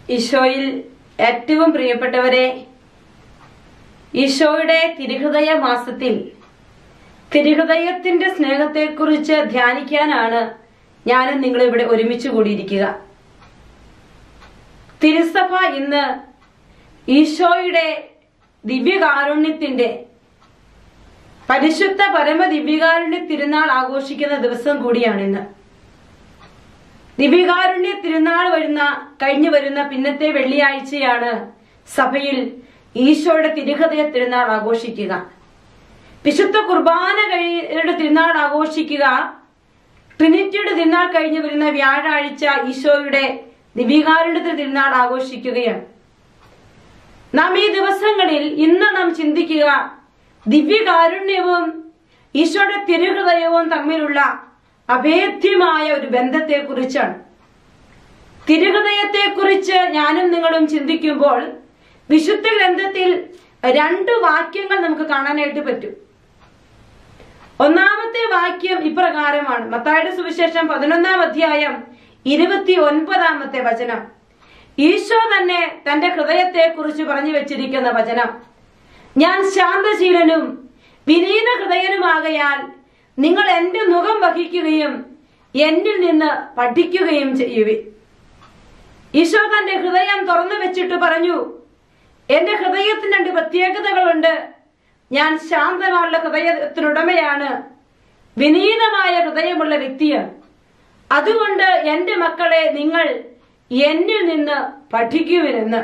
ഈശോയിൽ ഏറ്റവും പ്രിയപ്പെട്ടവരെ ഈശോയുടെ തിരുഹൃദയ മാസത്തിൽ തിരുഹൃദയത്തിന്റെ സ്നേഹത്തെക്കുറിച്ച് ധ്യാനിക്കാനാണ് ഞാനും നിങ്ങൾ ഇവിടെ ഒരുമിച്ച് കൂടിയിരിക്കുക തിരുസഭ ഇന്ന് ഈശോയുടെ ദിവ്യകാരുണ്യത്തിന്റെ പരിശുദ്ധ പരമ ദിവ്യകാരുണ്യ തിരുനാൾ ആഘോഷിക്കുന്ന ദിവസം കൂടിയാണിന്ന് ദിവ്യകാരുണ്യ തിരുനാൾ വരുന്ന കഴിഞ്ഞു വരുന്ന പിന്നത്തെ വെള്ളിയാഴ്ചയാണ് സഭയിൽ ഈശോയുടെ തിരുഹൃദയ തിരുനാൾ ആഘോഷിക്കുക വിശുദ്ധ കുർബാന കഴിയുടെ തിരുനാൾ ആഘോഷിക്കുക ട്രിനിറ്റിയുടെ തിരുനാൾ കഴിഞ്ഞു വരുന്ന വ്യാഴാഴ്ച ഈശോയുടെ ദിവ്യകാരുണ്യത്തിന്റെ തിരുനാൾ ആഘോഷിക്കുകയാണ് നാം ഈ ദിവസങ്ങളിൽ ഇന്ന് നാം ചിന്തിക്കുക ദിവ്യകാരുണ്യവും ഈശോയുടെ തിരുഹൃദയവും തമ്മിലുള്ള അഭേദ്യമായ ഒരു ബന്ധത്തെക്കുറിച്ചാണ് തിരുഹൃദയത്തെക്കുറിച്ച് ഞാനും നിങ്ങളും ചിന്തിക്കുമ്പോൾ വിശുദ്ധ ഗ്രന്ഥത്തിൽ രണ്ട് വാക്യങ്ങൾ നമുക്ക് കാണാനായിട്ട് പറ്റും ഒന്നാമത്തെ വാക്യം ഇപ്രകാരമാണ് മത്തായുടെ സുവിശേഷം പതിനൊന്നാം അധ്യായം ഇരുപത്തി ഒൻപതാമത്തെ വചനം ഈശോ തന്നെ തന്റെ ഹൃദയത്തെ കുറിച്ച് പറഞ്ഞു വെച്ചിരിക്കുന്ന വചനം ഞാൻ ശാന്തശീലനും വിനീത ഹൃദയനുമാകയാൽ നിങ്ങൾ എന്റെ മുഖം വഹിക്കുകയും എന്നിൽ നിന്ന് പഠിക്കുകയും ചെയ്യുവിൻ ഈശോ തന്റെ ഹൃദയം തുറന്നു വെച്ചിട്ട് പറഞ്ഞു എന്റെ ഹൃദയത്തിന് രണ്ട് പ്രത്യേകതകളുണ്ട് ഞാൻ ശാന്തമായ ഹൃദയത്തിനുടമയാണ് വിനീതമായ ഹൃദയമുള്ള വ്യക്തിയാണ് അതുകൊണ്ട് എന്റെ മക്കളെ നിങ്ങൾ എന്നിൽ നിന്ന് പഠിക്കുവിനെന്ന്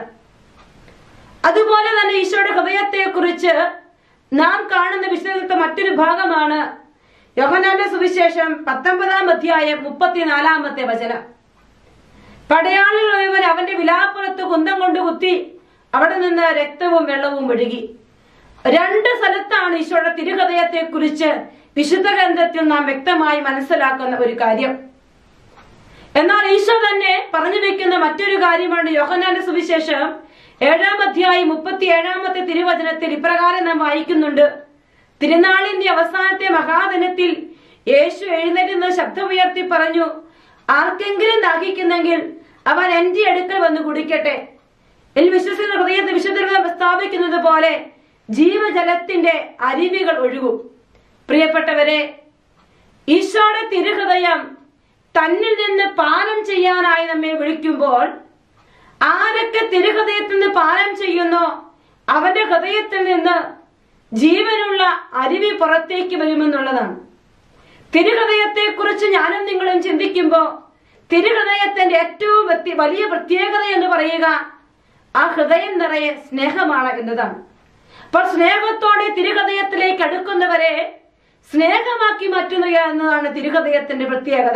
അതുപോലെ തന്നെ ഈശോയുടെ ഹൃദയത്തെ കുറിച്ച് നാം കാണുന്ന വിശദത്തെ മറ്റൊരു ഭാഗമാണ് യോഹനാന്റെ സുവിശേഷം പത്തൊമ്പതാം അധ്യായം മുപ്പത്തിനാലാമത്തെ വചനം പടയാളികൾ ഒരുവൻ അവന്റെ വിലാപ്പുറത്ത് കുന്തം കൊണ്ട് കുത്തി അവിടെ നിന്ന് രക്തവും വെള്ളവും ഒഴുകി രണ്ട് സ്ഥലത്താണ് ഈശോയുടെ തിരുഹൃദയത്തെ കുറിച്ച് വിശുദ്ധ ഗ്രന്ഥത്തിൽ നാം വ്യക്തമായി മനസ്സിലാക്കുന്ന ഒരു കാര്യം എന്നാൽ ഈശോ തന്നെ പറഞ്ഞു വെക്കുന്ന മറ്റൊരു കാര്യമാണ് യോഹനാന്റെ സുവിശേഷം ഏഴാം അധ്യായം മുപ്പത്തി ഏഴാമത്തെ തിരുവചനത്തിൽ ഇപ്രകാരം നാം വായിക്കുന്നുണ്ട് തിരുനാളിന്റെ അവസാനത്തെ മഹാദിനത്തിൽ യേശു എഴുന്നേറ്റുന്ന ശബ്ദമുയർത്തി പറഞ്ഞു ആർക്കെങ്കിലും ദാഹിക്കുന്നെങ്കിൽ അവൻ എന്റെ അടുക്കൽ വന്ന് കുടിക്കട്ടെ എൽ വിശ്വസിക്കുന്ന ഹൃദയത്തെ വിശുദ്ധ സ്ഥാപിക്കുന്നത് പോലെ ജീവജലത്തിന്റെ അരുവികൾ ഒഴുകും പ്രിയപ്പെട്ടവരെ ഈശോയുടെ തിരുഹൃദയം തന്നിൽ നിന്ന് പാനം ചെയ്യാനായി നമ്മെ വിളിക്കുമ്പോൾ ആരൊക്കെ തിരുഹൃദയത്തിൽ നിന്ന് പാനം ചെയ്യുന്നോ അവന്റെ ഹൃദയത്തിൽ നിന്ന് ജീവനുള്ള അരുവി പുറത്തേക്ക് വരുമെന്നുള്ളതാണ് തിരുഹൃദയത്തെ കുറിച്ച് ഞാനും നിങ്ങളും ചിന്തിക്കുമ്പോൾ തിരുഹൃദയത്തിന്റെ ഏറ്റവും വ്യക്തി- വലിയ പ്രത്യേകത എന്ന് പറയുക ആ ഹൃദയം നിറയെ സ്നേഹമാണ് എന്നതാണ് അപ്പോൾ സ്നേഹത്തോടെ തിരുഹൃദയത്തിലേക്ക് അടുക്കുന്നവരെ സ്നേഹമാക്കി മാറ്റുക എന്നതാണ് തിരുഹൃദയത്തിന്റെ പ്രത്യേകത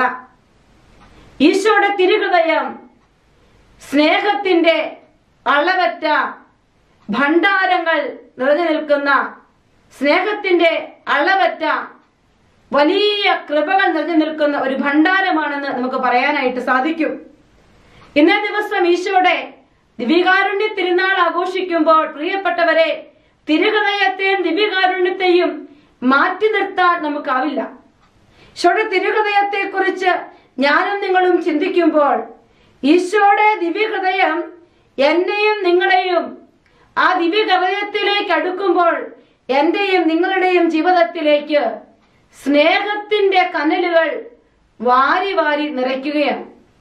ഈശോയുടെ തിരുഹൃദയം സ്നേഹത്തിന്റെ അളവറ്റ ഭണ്ഡാരങ്ങൾ നിറഞ്ഞു നിൽക്കുന്ന സ്നേഹത്തിന്റെ അളവറ്റ വലിയ കൃപകൾ നിറഞ്ഞു നിൽക്കുന്ന ഒരു ഭണ്ഡാരമാണെന്ന് നമുക്ക് പറയാനായിട്ട് സാധിക്കും ഇന്നേ ദിവസം ഈശോയുടെ ദിവ്യകാരുണ്യ തിരുനാൾ ആഘോഷിക്കുമ്പോൾ പ്രിയപ്പെട്ടവരെ തിരുഹൃദയത്തെയും ദിവ്യകാരുണ്യത്തെയും മാറ്റി നിർത്താൻ നമുക്കാവില്ല ഈശോയുടെ തിരുഹൃദയത്തെ കുറിച്ച് ഞാനും നിങ്ങളും ചിന്തിക്കുമ്പോൾ ഈശോയുടെ ദിവ്യഹൃദയം എന്നെയും നിങ്ങളെയും ആ ദിവ്യഹൃദയത്തിലേക്ക് അടുക്കുമ്പോൾ എന്റെയും നിങ്ങളുടെയും ജീവിതത്തിലേക്ക് സ്നേഹത്തിന്റെ കനലുകൾ വാരി വാരി നിറയ്ക്കുകയാണ്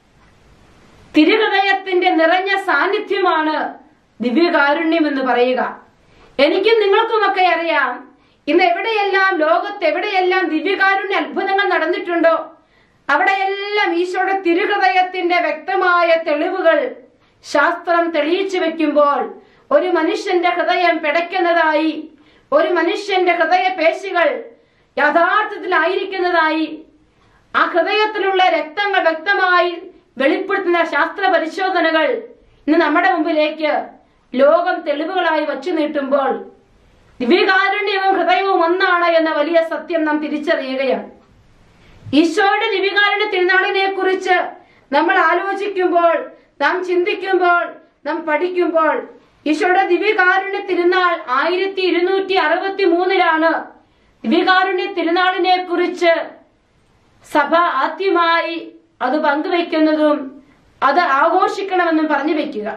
തിരുഹൃദയത്തിന്റെ നിറഞ്ഞ സാന്നിധ്യമാണ് ദിവ്യകാരുണ്യം എന്ന് പറയുക എനിക്കും നിങ്ങൾക്കുമൊക്കെ അറിയാം ഇന്ന് എവിടെയെല്ലാം ലോകത്ത് എവിടെയെല്ലാം ദിവ്യകാരുണ്യ അത്ഭുതങ്ങൾ നടന്നിട്ടുണ്ടോ അവിടെയെല്ലാം ഈശോയുടെ തിരുഹൃദയത്തിന്റെ വ്യക്തമായ തെളിവുകൾ ശാസ്ത്രം തെളിയിച്ചു വെക്കുമ്പോൾ ഒരു മനുഷ്യന്റെ ഹൃദയം പിടയ്ക്കുന്നതായി ഒരു മനുഷ്യന്റെ ഹൃദയ പേശികൾ യഥാർത്ഥത്തിലായിരിക്കുന്നതായി ആ ഹൃദയത്തിലുള്ള രക്തങ്ങൾ വ്യക്തമായി വെളിപ്പെടുത്തുന്ന ശാസ്ത്ര പരിശോധനകൾ ഇന്ന് നമ്മുടെ മുമ്പിലേക്ക് ലോകം തെളിവുകളായി വച്ചു നീട്ടുമ്പോൾ ദിവ്യകാരുണ്യവും ഹൃദയവും ഒന്നാണ് എന്ന വലിയ സത്യം നാം തിരിച്ചറിയുകയാണ് ഈശോയുടെ ദിവ്യകാരുണ്യ തിരുനാളിനെ കുറിച്ച് നമ്മൾ ആലോചിക്കുമ്പോൾ നാം ചിന്തിക്കുമ്പോൾ നാം പഠിക്കുമ്പോൾ ഈശോയുടെ ദിവ്യകാരുണ്യ തിരുനാൾ ആയിരത്തി ഇരുന്നൂറ്റി അറുപത്തി മൂന്നിലാണ് ദിവ്യകാരുണ്യ തിരുനാളിനെ കുറിച്ച് സഭ ആദ്യമായി അത് പങ്കുവെക്കുന്നതും അത് ആഘോഷിക്കണമെന്നും പറഞ്ഞു വെക്കുക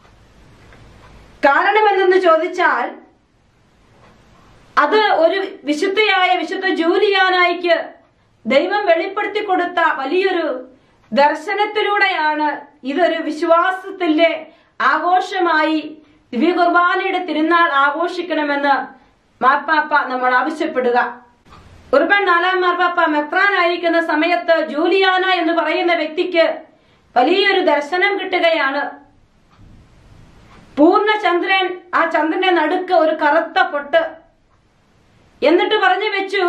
കാരണം എന്തെന്ന് ചോദിച്ചാൽ അത് ഒരു വിശുദ്ധയായ വിശുദ്ധ ജൂലിയാനായിക്ക് ദൈവം വെളിപ്പെടുത്തി കൊടുത്ത വലിയൊരു ദർശനത്തിലൂടെയാണ് ഇതൊരു വിശ്വാസത്തിന്റെ ആഘോഷമായി ദിവ്യ കുർബാനയുടെ തിരുനാൾ ആഘോഷിക്കണമെന്ന് മാർപ്പാപ്പ നമ്മൾ ആവശ്യപ്പെടുക ഉർബൻ നാലാം മാർപ്പാപ്പ മെത്രാനായിരിക്കുന്ന സമയത്ത് ജൂലിയാന എന്ന് പറയുന്ന വ്യക്തിക്ക് വലിയൊരു ദർശനം കിട്ടുകയാണ് പൂർണ്ണ ചന്ദ്രൻ ആ ചന്ദ്രന്റെ നടുക്ക് ഒരു കറുത്ത പൊട്ട് എന്നിട്ട് പറഞ്ഞു വെച്ചു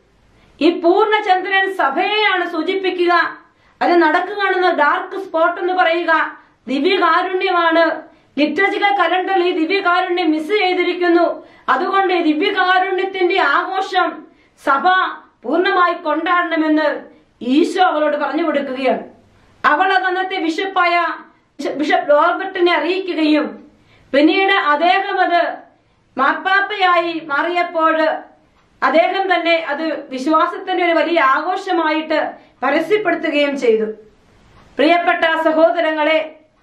ഈ പൂർണ്ണ ചന്ദ്രൻ സഭയെയാണ് സൂചിപ്പിക്കുക അത് നടക്ക് കാണുന്ന ഡാർക്ക് സ്പോട്ട് എന്ന് പറയുക ദിവ്യകാരുണ്യമാണ് ലിറ്റർജിക്കൽ കലണ്ടറിൽ ഈ ദിവ്യകാരുണ്യം മിസ് ചെയ്തിരിക്കുന്നു അതുകൊണ്ട് ഈ ദിവ്യകാരുണ്യത്തിന്റെ ആഘോഷം സഭ പൂർണ്ണമായി കൊണ്ടാടണമെന്ന് ഈശോ അവളോട് പറഞ്ഞു കൊടുക്കുകയാണ് അവൾ അത് അന്നത്തെ ബിഷപ്പായ ബിഷപ്പ് റോബർട്ടിനെ അറിയിക്കുകയും പിന്നീട് അദ്ദേഹം അത് മാർപ്പാപ്പയായി മാറിയപ്പോൾ അദ്ദേഹം തന്നെ അത് വിശ്വാസത്തിന്റെ ഒരു വലിയ ആഘോഷമായിട്ട് പരസ്യപ്പെടുത്തുകയും ചെയ്തു പ്രിയപ്പെട്ട സഹോദരങ്ങളെ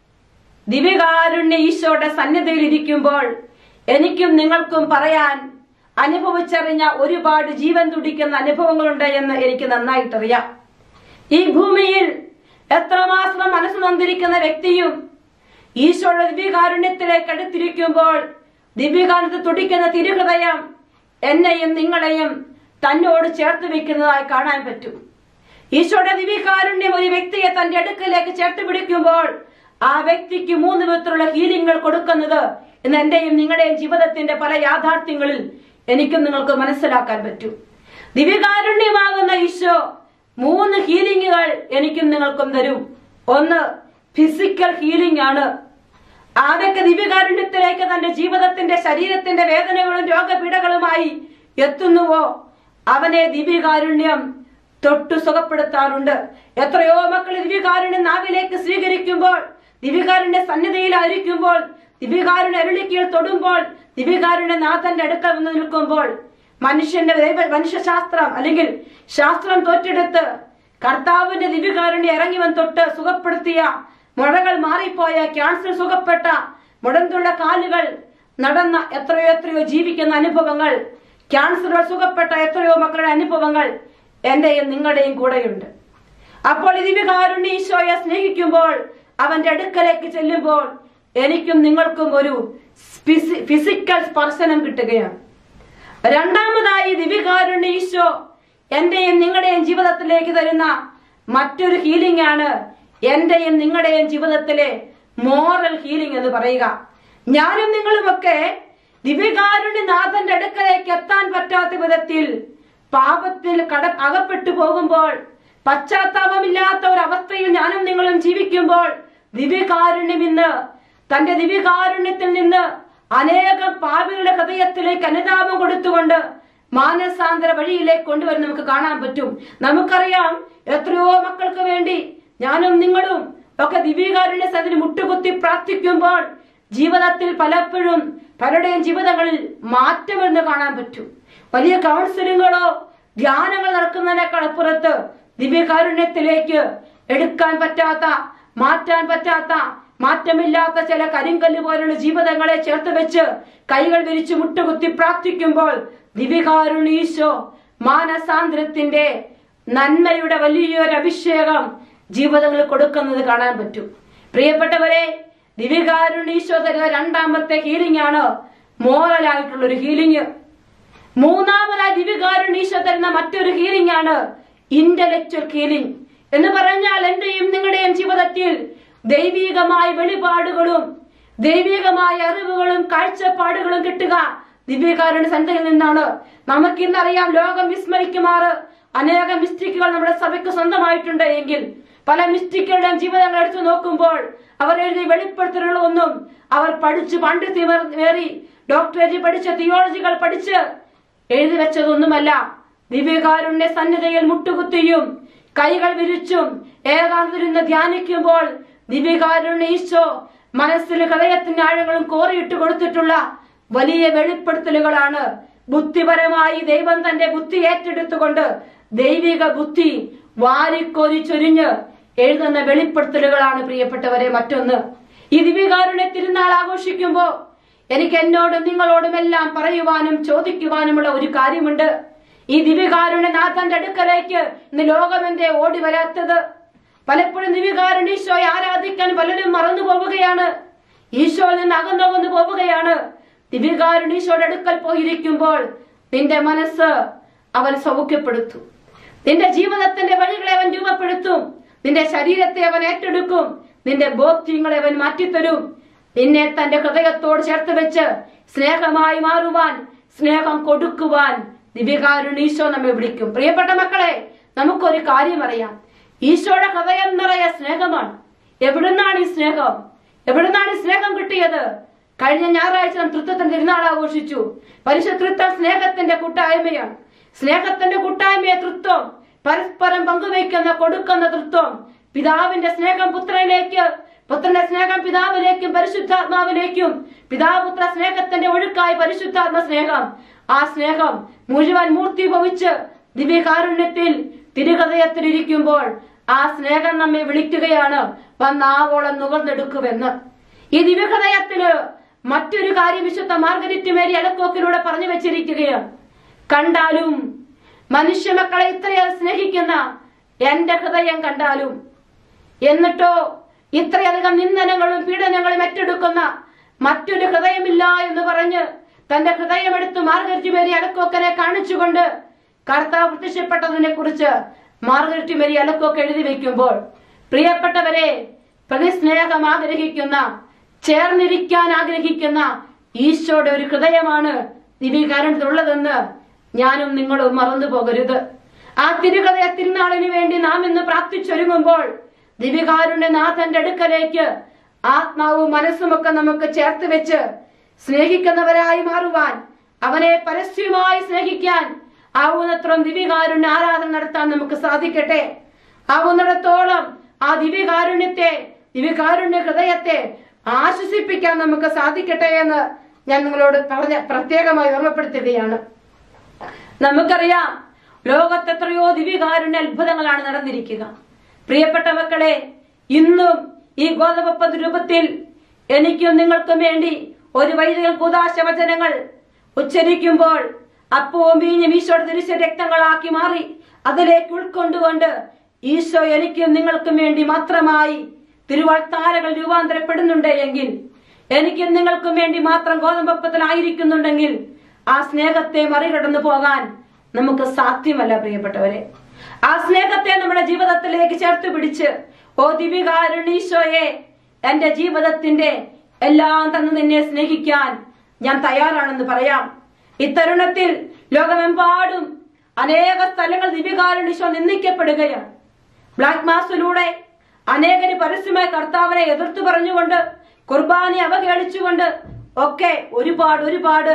ദിവ്യകാരുണ്യ ഈശോയുടെ സന്നിധിയിൽ ഇരിക്കുമ്പോൾ എനിക്കും നിങ്ങൾക്കും പറയാൻ അനുഭവിച്ചറിഞ്ഞ ഒരുപാട് ജീവൻ തുടിക്കുന്ന അനുഭവങ്ങളുണ്ട് എന്ന് എനിക്ക് നന്നായിട്ടറിയാം ഈ ഭൂമിയിൽ എത്രമാത്രം മനസ്സ് നൊന്തിരിക്കുന്ന വ്യക്തിയും ഈശോയുടെ ദിവ്യകാരുണ്യത്തിലേക്ക് അടുത്തിരിക്കുമ്പോൾ ദിവ്യകാരുണ്യത്തിൽ തുടിക്കുന്ന തിരുഹൃദയം എന്നെയും നിങ്ങളെയും തന്നോട് ചേർത്ത് വെക്കുന്നതായി കാണാൻ പറ്റും ഈശോയുടെ ദിവ്യകാരുണ്യം ഒരു വ്യക്തിയെ തന്റെ അടുക്കലേക്ക് ചേർത്ത് പിടിക്കുമ്പോൾ ആ വ്യക്തിക്ക് മൂന്ന് വിധത്തിലുള്ള ഹീലിംഗുകൾ കൊടുക്കുന്നത് ഇന്ന് എന്റെയും നിങ്ങളുടെയും ജീവിതത്തിന്റെ പല യാഥാർത്ഥ്യങ്ങളിൽ എനിക്കും നിങ്ങൾക്ക് മനസ്സിലാക്കാൻ പറ്റും ദിവ്യകാരുണ്യമാകുന്ന ഈശോ മൂന്ന് ഹീലിംഗുകൾ എനിക്കും നിങ്ങൾക്കും തരും ഒന്ന് ഫിസിക്കൽ ഹീലിംഗ് ആണ് ആരൊക്കെ ദിവ്യകാരുണ്യത്തിലേക്ക് തന്റെ ജീവിതത്തിന്റെ ശരീരത്തിന്റെ വേദനകളും രോഗപീഠകളുമായി എത്തുന്നുവോ അവനെ ദിവ്യകാരുണ്യം തൊട്ടു സുഖപ്പെടുത്താറുണ്ട് എത്രയോ മക്കൾ ദിവ്യകാരുണ്യം നാവിലേക്ക് സ്വീകരിക്കുമ്പോൾ ദിവ്യകാരുണ്യ സന്നിധിയിലായിരിക്കുമ്പോൾ ദിവ്യകാരുണ്യ അരുളിക്കീൾ തൊടുമ്പോൾ ദിവ്യകാരുണ്യ നാഥന്റെ അടുക്കൽ വന്ന് നിൽക്കുമ്പോൾ മനുഷ്യന്റെ ദൈവ മനുഷ്യശാസ്ത്രം അല്ലെങ്കിൽ ശാസ്ത്രം തോറ്റെടുത്ത് കർത്താവിന്റെ ദിവ്യകാരുണ്യ ഇറങ്ങി വന്ന് തൊട്ട് സുഖപ്പെടുത്തിയ മുഴകൾ മാറിപ്പോയ ക്യാൻസർ സുഖപ്പെട്ട മുടന്തുള്ള കാലുകൾ നടന്ന എത്രയോ എത്രയോ ജീവിക്കുന്ന അനുഭവങ്ങൾ ക്യാൻസറുകൾ സുഖപ്പെട്ട എത്രയോ മക്കളുടെ അനുഭവങ്ങൾ എന്റെയും നിങ്ങളുടെയും കൂടെയുണ്ട് അപ്പോൾ ഈ ദിവ്യകാരുണ്യ ഈശോയെ സ്നേഹിക്കുമ്പോൾ അവന്റെ അടുക്കലേക്ക് ചെല്ലുമ്പോൾ എനിക്കും നിങ്ങൾക്കും ഒരു ഫിസി- ഫിസിക്കൽ സ്പർശനം കിട്ടുകയാണ് രണ്ടാമതായി ദിവ്യകാരുണ്യ ഈശോ എന്റെയും നിങ്ങളുടെയും ജീവിതത്തിലേക്ക് തരുന്ന മറ്റൊരു ഹീലിംഗ് ആണ് എന്റെയും നിങ്ങളുടെയും ജീവിതത്തിലെ മോറൽ ഹീലിംഗ് എന്ന് പറയുക ഞാനും നിങ്ങളുമൊക്കെ ദിവ്യകാരുണ്യനാഥന്റെ അടുക്കലേക്ക് എത്താൻ പറ്റാത്ത വിധത്തിൽ പാപത്തിൽ കട അകപ്പെട്ടു പോകുമ്പോൾ പശ്ചാത്താപമില്ലാത്ത ഒരു അവസ്ഥയിൽ ഞാനും നിങ്ങളും ജീവിക്കുമ്പോൾ ദിവ്യകാരുണ്യം ഇന്ന് തന്റെ ദിവ്യകാരുണ്യത്തിൽ നിന്ന് അനേകം പാപികളുടെ ഹൃദയത്തിലേക്ക് അനുതാപം കൊടുത്തുകൊണ്ട് മാനസാന്തര വഴിയിലേക്ക് കൊണ്ടുവരും നമുക്ക് കാണാൻ പറ്റും നമുക്കറിയാം എത്രയോ മക്കൾക്ക് വേണ്ടി ഞാനും നിങ്ങളും ഒക്കെ ദിവ്യകാരുണ്യ സതിന് മുട്ടുകുത്തി പ്രാർത്ഥിക്കുമ്പോൾ ജീവിതത്തിൽ പലപ്പോഴും പലരുടെയും ജീവിതങ്ങളിൽ മാറ്റമെന്ന് കാണാൻ പറ്റും വലിയ കൗൺസിലിങ്ങുകളോ ധ്യാനങ്ങൾ നടക്കുന്നതിനേക്കാൾ അപ്പുറത്ത് ദിവ്യകാരുണ്യത്തിലേക്ക് എടുക്കാൻ പറ്റാത്ത മാറ്റാൻ പറ്റാത്ത മാറ്റമില്ലാത്ത ചില കരിങ്കല്ല് പോലുള്ള ജീവിതങ്ങളെ ചേർത്ത് വെച്ച് കൈകൾ വിരിച്ച് മുട്ടുകുത്തി പ്രാർത്ഥിക്കുമ്പോൾ ദിവ്യകാരുണ്യ ഈശോ മാനസാന്തരത്തിന്റെ നന്മയുടെ വലിയൊരു അഭിഷേകം ജീവിതങ്ങളിൽ കൊടുക്കുന്നത് കാണാൻ പറ്റും പ്രിയപ്പെട്ടവരെ ദിവ്യകാരുണ്യ ഈശോ തരുന്ന രണ്ടാമത്തെ ഹീലിംഗ് ആണ് മോറലായിട്ടുള്ള ഒരു ഹീലിംഗ് മൂന്നാമതായി ദിവ്യകാരുണ്യ ഈശോ തരുന്ന മറ്റൊരു ഹീലിംഗ് ആണ് ഇന്റലക്ച്വൽ ഹീലിംഗ് എന്ന് പറഞ്ഞാൽ എന്റെയും നിങ്ങളുടെയും ജീവിതത്തിൽ ദൈവീകമായ വെളിപാടുകളും ദൈവികമായ അറിവുകളും കാഴ്ചപ്പാടുകളും കിട്ടുക ദിവ്യകാരുണ്യ സന്ധ്യയിൽ നിന്നാണ് നമുക്കിന്നറിയാം ലോകം വിസ്മരിക്കുമാറ് അനേകം മിസ്റ്റിക്കുകൾ നമ്മുടെ സഭയ്ക്ക് സ്വന്തമായിട്ടുണ്ട് എങ്കിൽ പല മിസ്റ്റിക്കുകളുടെയും ജീവിതങ്ങൾ എടുത്തു നോക്കുമ്പോൾ അവർ എഴുതിയ വെളിപ്പെടുത്തലുകളൊന്നും അവർ പഠിച്ച് പണ്ഡിത്യമേറി ഡോക്ടറേറ്റ് പഠിച്ച തിയോളജികൾ പഠിച്ച് എഴുതി വെച്ചതൊന്നുമല്ല ദിവ്യകാരുണ്യ സന്നിധിയിൽ മുട്ടുകുത്തിയും കൈകൾ വിരിച്ചും ഏകാന്തരിന്ന് ധ്യാനിക്കുമ്പോൾ ദിവ്യകാരുണ്യ ഈശോ മനസ്സിൽ ഹൃദയത്തിന്റെ ആഴങ്ങളും കോറിയിട്ട് കൊടുത്തിട്ടുള്ള വലിയ വെളിപ്പെടുത്തലുകളാണ് ബുദ്ധിപരമായി ദൈവം തന്റെ ബുദ്ധി ഏറ്റെടുത്തുകൊണ്ട് ദൈവിക ബുദ്ധി വാരിക്കോരി ചൊരിഞ്ഞ് എഴുതുന്ന വെളിപ്പെടുത്തലുകളാണ് പ്രിയപ്പെട്ടവരെ മറ്റൊന്ന് ഈ ദിവ്യകാരുണ്യ തിരുനാൾ ആഘോഷിക്കുമ്പോ എനിക്ക് എന്നോടും നിങ്ങളോടും എല്ലാം പറയുവാനും ചോദിക്കുവാനുമുള്ള ഒരു കാര്യമുണ്ട് ഈ ദിവ്യകാരുണ്യനാഥന്റെ അടുക്കലേക്ക് ഇന്ന് ലോകം എന്തേ ഓടി വരാത്തത് പലപ്പോഴും ദിവ്യകാരുണ്യ ഈശോയെ ആരാധിക്കാൻ പലരും മറന്നു പോവുകയാണ് ഈശോയിൽ നിന്ന് അകന്നകന്നു പോവുകയാണ് ദിവ്യകാരുണ്യ ഈശോയുടെ അടുക്കൽ പോയിരിക്കുമ്പോൾ നിന്റെ മനസ്സ് അവൻ സൗഖ്യപ്പെടുത്തും നിന്റെ ജീവിതത്തിന്റെ വഴികളെ അവൻ രൂപപ്പെടുത്തും നിന്റെ ശരീരത്തെ അവൻ ഏറ്റെടുക്കും നിന്റെ ബോധ്യങ്ങളെ അവൻ മാറ്റിത്തരും നിന്നെ തന്റെ ഹൃദയത്തോട് ചേർത്ത് വെച്ച് സ്നേഹമായി മാറുവാൻ സ്നേഹം കൊടുക്കുവാൻ ദിവ്യകാരുണ്യ ഈശോ നമ്മെ വിളിക്കും പ്രിയപ്പെട്ട മക്കളെ നമുക്കൊരു കാര്യം അറിയാം ഈശോയുടെ ഹൃദയം നിറയെ സ്നേഹമാണ് എവിടുന്നാണ് ഈ സ്നേഹം എവിടുന്നാണ് ഈ സ്നേഹം കിട്ടിയത് കഴിഞ്ഞ ഞായറാഴ്ച നാം തൃത്വത്തിന്റെ തിരുനാൾ ആഘോഷിച്ചു പരിശുദ്ധ തൃത്വം സ്നേഹത്തിന്റെ കൂട്ടായ്മയാണ് സ്നേഹത്തിന്റെ കൂട്ടായ്മയെ തൃത്വം പരസ്പരം പങ്കുവയ്ക്കുന്ന കൊടുക്കുന്ന തൃത്വം പിതാവിന്റെ സ്നേഹം പുത്രനിലേക്ക് പുത്രന്റെ സ്നേഹം പിതാവിലേക്കും പരിശുദ്ധാത്മാവിലേക്കും പിതാപുത്ര സ്നേഹത്തിന്റെ ഒഴുക്കായി പരിശുദ്ധാത്മ സ്നേഹം ആ സ്നേഹം മുഴുവൻ മൂർത്തിഭവിച്ച് ദിവ്യകാരുണ്യത്തിൽ തിരുഹൃദയത്തിലിരിക്കുമ്പോൾ ആ സ്നേഹം നമ്മെ വിളിക്കുകയാണ് വന്നാവോളം നുകർന്നെടുക്കുമെന്ന് ഈ ദിവ്യഹൃദയത്തില് മറ്റൊരു കാര്യം വിശുദ്ധ മാർഗരിറ്റ് മേരി അലക്കോക്കിലൂടെ പറഞ്ഞു വെച്ചിരിക്കുകയാണ് കണ്ടാലും മനുഷ്യ മക്കളെ ഇത്രയേറെ സ്നേഹിക്കുന്ന എന്റെ ഹൃദയം കണ്ടാലും എന്നിട്ടോ ഇത്രയധികം നിന്ദനങ്ങളും പീഡനങ്ങളും ഏറ്റെടുക്കുന്ന മറ്റൊരു ഹൃദയമില്ല എന്ന് പറഞ്ഞ് തന്റെ ഹൃദയമെടുത്ത് മാർഗരറ്റ് മേരി അലക്കോക്കനെ കാണിച്ചുകൊണ്ട് കർത്താവ് പ്രത്യക്ഷപ്പെട്ടതിനെ കുറിച്ച് മാർഗരറ്റ് മേരി അലക്കോക്ക് എഴുതി വെക്കുമ്പോൾ പ്രിയപ്പെട്ടവരെ പ്രതിസ്നേഹം ആഗ്രഹിക്കുന്ന ചേർന്നിരിക്കാൻ ആഗ്രഹിക്കുന്ന ഈശോയുടെ ഒരു ഹൃദയമാണ് ദിവ്യകാരണത്തിലുള്ളതെന്ന് ഞാനും നിങ്ങളും മറന്നു പോകരുത് ആ തിരുഹൃദയ തിരുനാളിന് വേണ്ടി നാം ഇന്ന് പ്രാർത്ഥിച്ചൊരുങ്ങുമ്പോൾ ദിവ്യകാരുണ്യനാഥന്റെ അടുക്കലേക്ക് ആത്മാവും മനസ്സുമൊക്കെ നമുക്ക് ചേർത്ത് വെച്ച് സ്നേഹിക്കുന്നവരായി മാറുവാൻ അവനെ പരസ്യമായി സ്നേഹിക്കാൻ ആവുന്നത്രം ദിവ്യകാരുണ്യ ആരാധന നടത്താൻ നമുക്ക് സാധിക്കട്ടെ ആവുന്നിടത്തോളം ആ ദിവ്യകാരുണ്യത്തെ ദിവ്യകാരുണ്യ ഹൃദയത്തെ ആശ്വസിപ്പിക്കാൻ നമുക്ക് സാധിക്കട്ടെ എന്ന് ഞാൻ നിങ്ങളോട് പറഞ്ഞ പ്രത്യേകമായി ഓർമ്മപ്പെടുത്തുകയാണ് നമുക്കറിയാം ലോകത്ത് എത്രയോ ദിവ്യകാരുണ്യ അത്ഭുതങ്ങളാണ് നടന്നിരിക്കുക പ്രിയപ്പെട്ട മക്കളെ ഇന്നും ഈ ഗോതമ്പ രൂപത്തിൽ എനിക്കും നിങ്ങൾക്കും വേണ്ടി ഒരു വൈദികൻ കൂതാശ വചനങ്ങൾ ഉച്ചരിക്കുമ്പോൾ അപ്പവും വീഞ്ഞും ഈശോയുടെ തിരിച്ച രക്തങ്ങളാക്കി മാറി അതിലേക്ക് ഉൾക്കൊണ്ടുകൊണ്ട് ഈശോ എനിക്കും നിങ്ങൾക്കും വേണ്ടി മാത്രമായി തിരുവാൾത്താരകൾ രൂപാന്തരപ്പെടുന്നുണ്ട് എങ്കിൽ എനിക്കും നിങ്ങൾക്കും വേണ്ടി മാത്രം ഗോതമ്പപ്പത്തിലായിരിക്കുന്നുണ്ടെങ്കിൽ ആ സ്നേഹത്തെ മറികടന്നു പോകാൻ നമുക്ക് സാധ്യമല്ല പ്രിയപ്പെട്ടവരെ ആ സ്നേഹത്തെ നമ്മുടെ ജീവിതത്തിലേക്ക് ചേർത്ത് പിടിച്ച് ഓ ദിവികാരുണീശോയെ എന്റെ ജീവിതത്തിന്റെ എല്ലാം തന്നു നിന്നെ സ്നേഹിക്കാൻ ഞാൻ തയ്യാറാണെന്ന് പറയാം ഇത്തരുണത്തിൽ ലോകമെമ്പാടും അനേക സ്ഥലങ്ങൾ ദിവികാരുണീശോ നിന്ദിക്കപ്പെടുകയാണ് ബ്ലാക്ക് മാസിലൂടെ അനേകര് പരസ്യമായി കർത്താവിനെ എതിർത്തു പറഞ്ഞുകൊണ്ട് കുർബാനെ അവഹേളിച്ചുകൊണ്ട് ഒക്കെ ഒരുപാട് ഒരുപാട്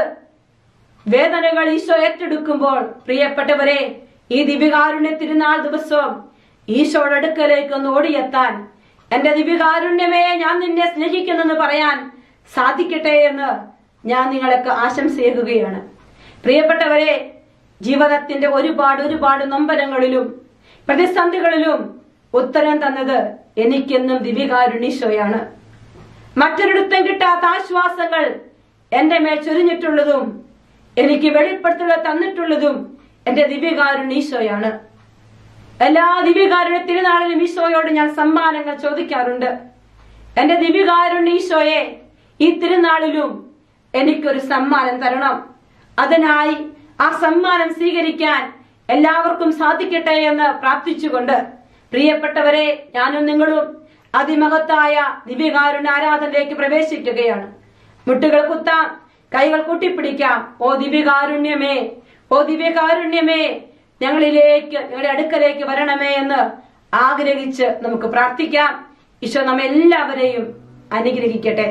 വേദനകൾ ഈശോ ഏറ്റെടുക്കുമ്പോൾ പ്രിയപ്പെട്ടവരെ ഈ ദിവ്യകാരുണ്യ തിരുനാൾ ദിവസവും ഈശോയുടെ അടുക്കലേക്ക് ഒന്ന് ഓടിയെത്താൻ എന്റെ ദിവ്യകാരുണ്യമേ ഞാൻ നിന്നെ സ്നേഹിക്കുന്നെന്ന് പറയാൻ സാധിക്കട്ടെ എന്ന് ഞാൻ നിങ്ങൾക്ക് ആശംസയേകുകയാണ് പ്രിയപ്പെട്ടവരെ ജീവിതത്തിന്റെ ഒരുപാട് ഒരുപാട് നൊമ്പരങ്ങളിലും പ്രതിസന്ധികളിലും ഉത്തരം തന്നത് എനിക്കെന്നും ദിവ്യകാരുണീശോയാണ് മറ്റൊരിടത്തും കിട്ടാത്ത ആശ്വാസങ്ങൾ എന്റെ മേൽ ചൊരിഞ്ഞിട്ടുള്ളതും എനിക്ക് വെളിപ്പെടുത്തുക തന്നിട്ടുള്ളതും എന്റെ ദിവ്യകാരുണ്യ ഈശോയാണ് എല്ലാ ദിവ്യകാരുണ്യ തിരുനാളിലും ഈശോയോട് ഞാൻ സമ്മാനങ്ങൾ ചോദിക്കാറുണ്ട് എന്റെ ദിവ്യകാരുണ്യ ഈശോയെ ഈ തിരുനാളിലും എനിക്കൊരു സമ്മാനം തരണം അതിനായി ആ സമ്മാനം സ്വീകരിക്കാൻ എല്ലാവർക്കും സാധിക്കട്ടെ എന്ന് പ്രാർത്ഥിച്ചുകൊണ്ട് പ്രിയപ്പെട്ടവരെ ഞാനും നിങ്ങളും അതിമഹത്തായ ദിവ്യകാരുണ്യ ആരാധനയിലേക്ക് പ്രവേശിക്കുകയാണ് മുട്ടുകൾ കുത്താം കൈകൾ കൂട്ടിപ്പിടിക്കാം ഓ ദിവ്യകാരുണ്യമേ ഓ ദിവ്യകാരുണ്യമേ ഞങ്ങളിലേക്ക് ഞങ്ങളുടെ അടുക്കലേക്ക് വരണമേ എന്ന് ആഗ്രഹിച്ച് നമുക്ക് പ്രാർത്ഥിക്കാം ഈശോ നമ്മെല്ലാവരെയും അനുഗ്രഹിക്കട്ടെ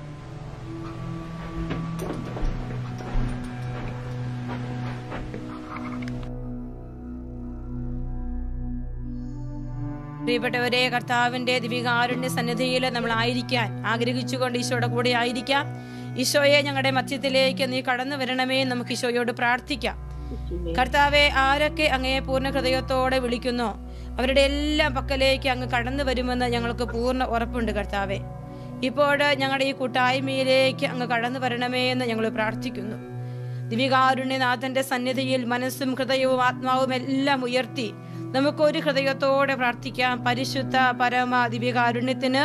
പ്രിയപ്പെട്ടവരെ കർത്താവിന്റെ ദിവികാരുണ്യ സന്നിധിയിൽ നമ്മൾ ആയിരിക്കാൻ ആഗ്രഹിച്ചുകൊണ്ട് ഈശോയുടെ കൂടെ ആയിരിക്കാം ഈശോയെ ഞങ്ങളുടെ മധ്യത്തിലേക്ക് നീ കടന്നു വരണമേ എന്ന് നമുക്ക് ഈശോയോട് പ്രാർത്ഥിക്കാം കർത്താവെ ആരൊക്കെ അങ്ങയെ പൂർണ്ണ ഹൃദയത്തോടെ വിളിക്കുന്നു അവരുടെ എല്ലാം പക്കലേക്ക് അങ്ങ് കടന്നു വരുമെന്ന് ഞങ്ങൾക്ക് പൂർണ്ണ ഉറപ്പുണ്ട് കർത്താവെ ഇപ്പോൾ ഞങ്ങളുടെ ഈ കൂട്ടായ്മയിലേക്ക് അങ്ങ് കടന്നു വരണമേ എന്ന് ഞങ്ങൾ പ്രാർത്ഥിക്കുന്നു ദിവികാരുണ്യനാഥന്റെ സന്നിധിയിൽ മനസ്സും ഹൃദയവും ആത്മാവും എല്ലാം ഉയർത്തി നമുക്ക് ഒരു ഹൃദയത്തോടെ പ്രാർത്ഥിക്കാം പരിശുദ്ധ പരമ ദിവികാരുണ്യത്തിന്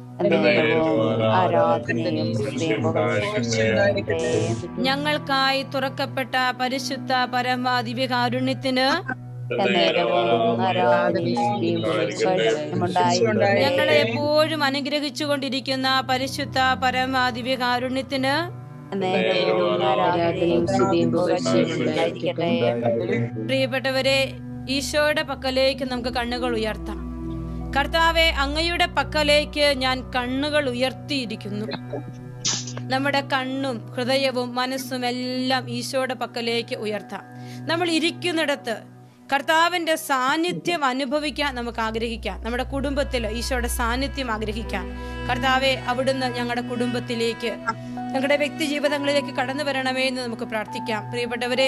ആരാധനയും സ്തുതിയും പുകഴ്ചയും ഞങ്ങൾക്കായി തുറക്കപ്പെട്ട പരിശുദ്ധ പരമ ദിവ്യകാരുണ്യത്തിന് എന്നേരവും ആരാധനയും സ്തുതിയും പുകഴ്ചയും ഉണ്ടായിരിക്കട്ടെ. ഞങ്ങളെ എപ്പോഴും അനുഗ്രഹിച്ചു കൊണ്ടിരിക്കുന്ന പരിശുദ്ധ പരമ ദിവ്യകാരുണ്യത്തിന് എന്നേരവും ആരാധനയും സ്തുതിയും പുകഴ്ചയും ഉണ്ടായിരിക്കട്ടെ. പ്രിയപ്പെട്ടവരെ ഈശോയുടെ പക്കലേക്ക് നമുക്ക് കണ്ണുകൾ ഉയർത്താം കർത്താവെ അങ്ങയുടെ പക്കലേക്ക് ഞാൻ കണ്ണുകൾ ഉയർത്തിയിരിക്കുന്നു നമ്മുടെ കണ്ണും ഹൃദയവും മനസ്സും എല്ലാം ഈശോയുടെ പക്കലേക്ക് ഉയർത്താം നമ്മൾ ഇരിക്കുന്നിടത്ത് കർത്താവിന്റെ സാന്നിധ്യം അനുഭവിക്കാൻ നമുക്ക് ആഗ്രഹിക്കാം നമ്മുടെ കുടുംബത്തിൽ ഈശോയുടെ സാന്നിധ്യം ആഗ്രഹിക്കാം കർത്താവെ അവിടുന്ന് ഞങ്ങളുടെ കുടുംബത്തിലേക്ക് ഞങ്ങളുടെ വ്യക്തി ജീവിതങ്ങളിലേക്ക് കടന്നു വരണമേ എന്ന് നമുക്ക് പ്രാർത്ഥിക്കാം പ്രിയപ്പെട്ടവരെ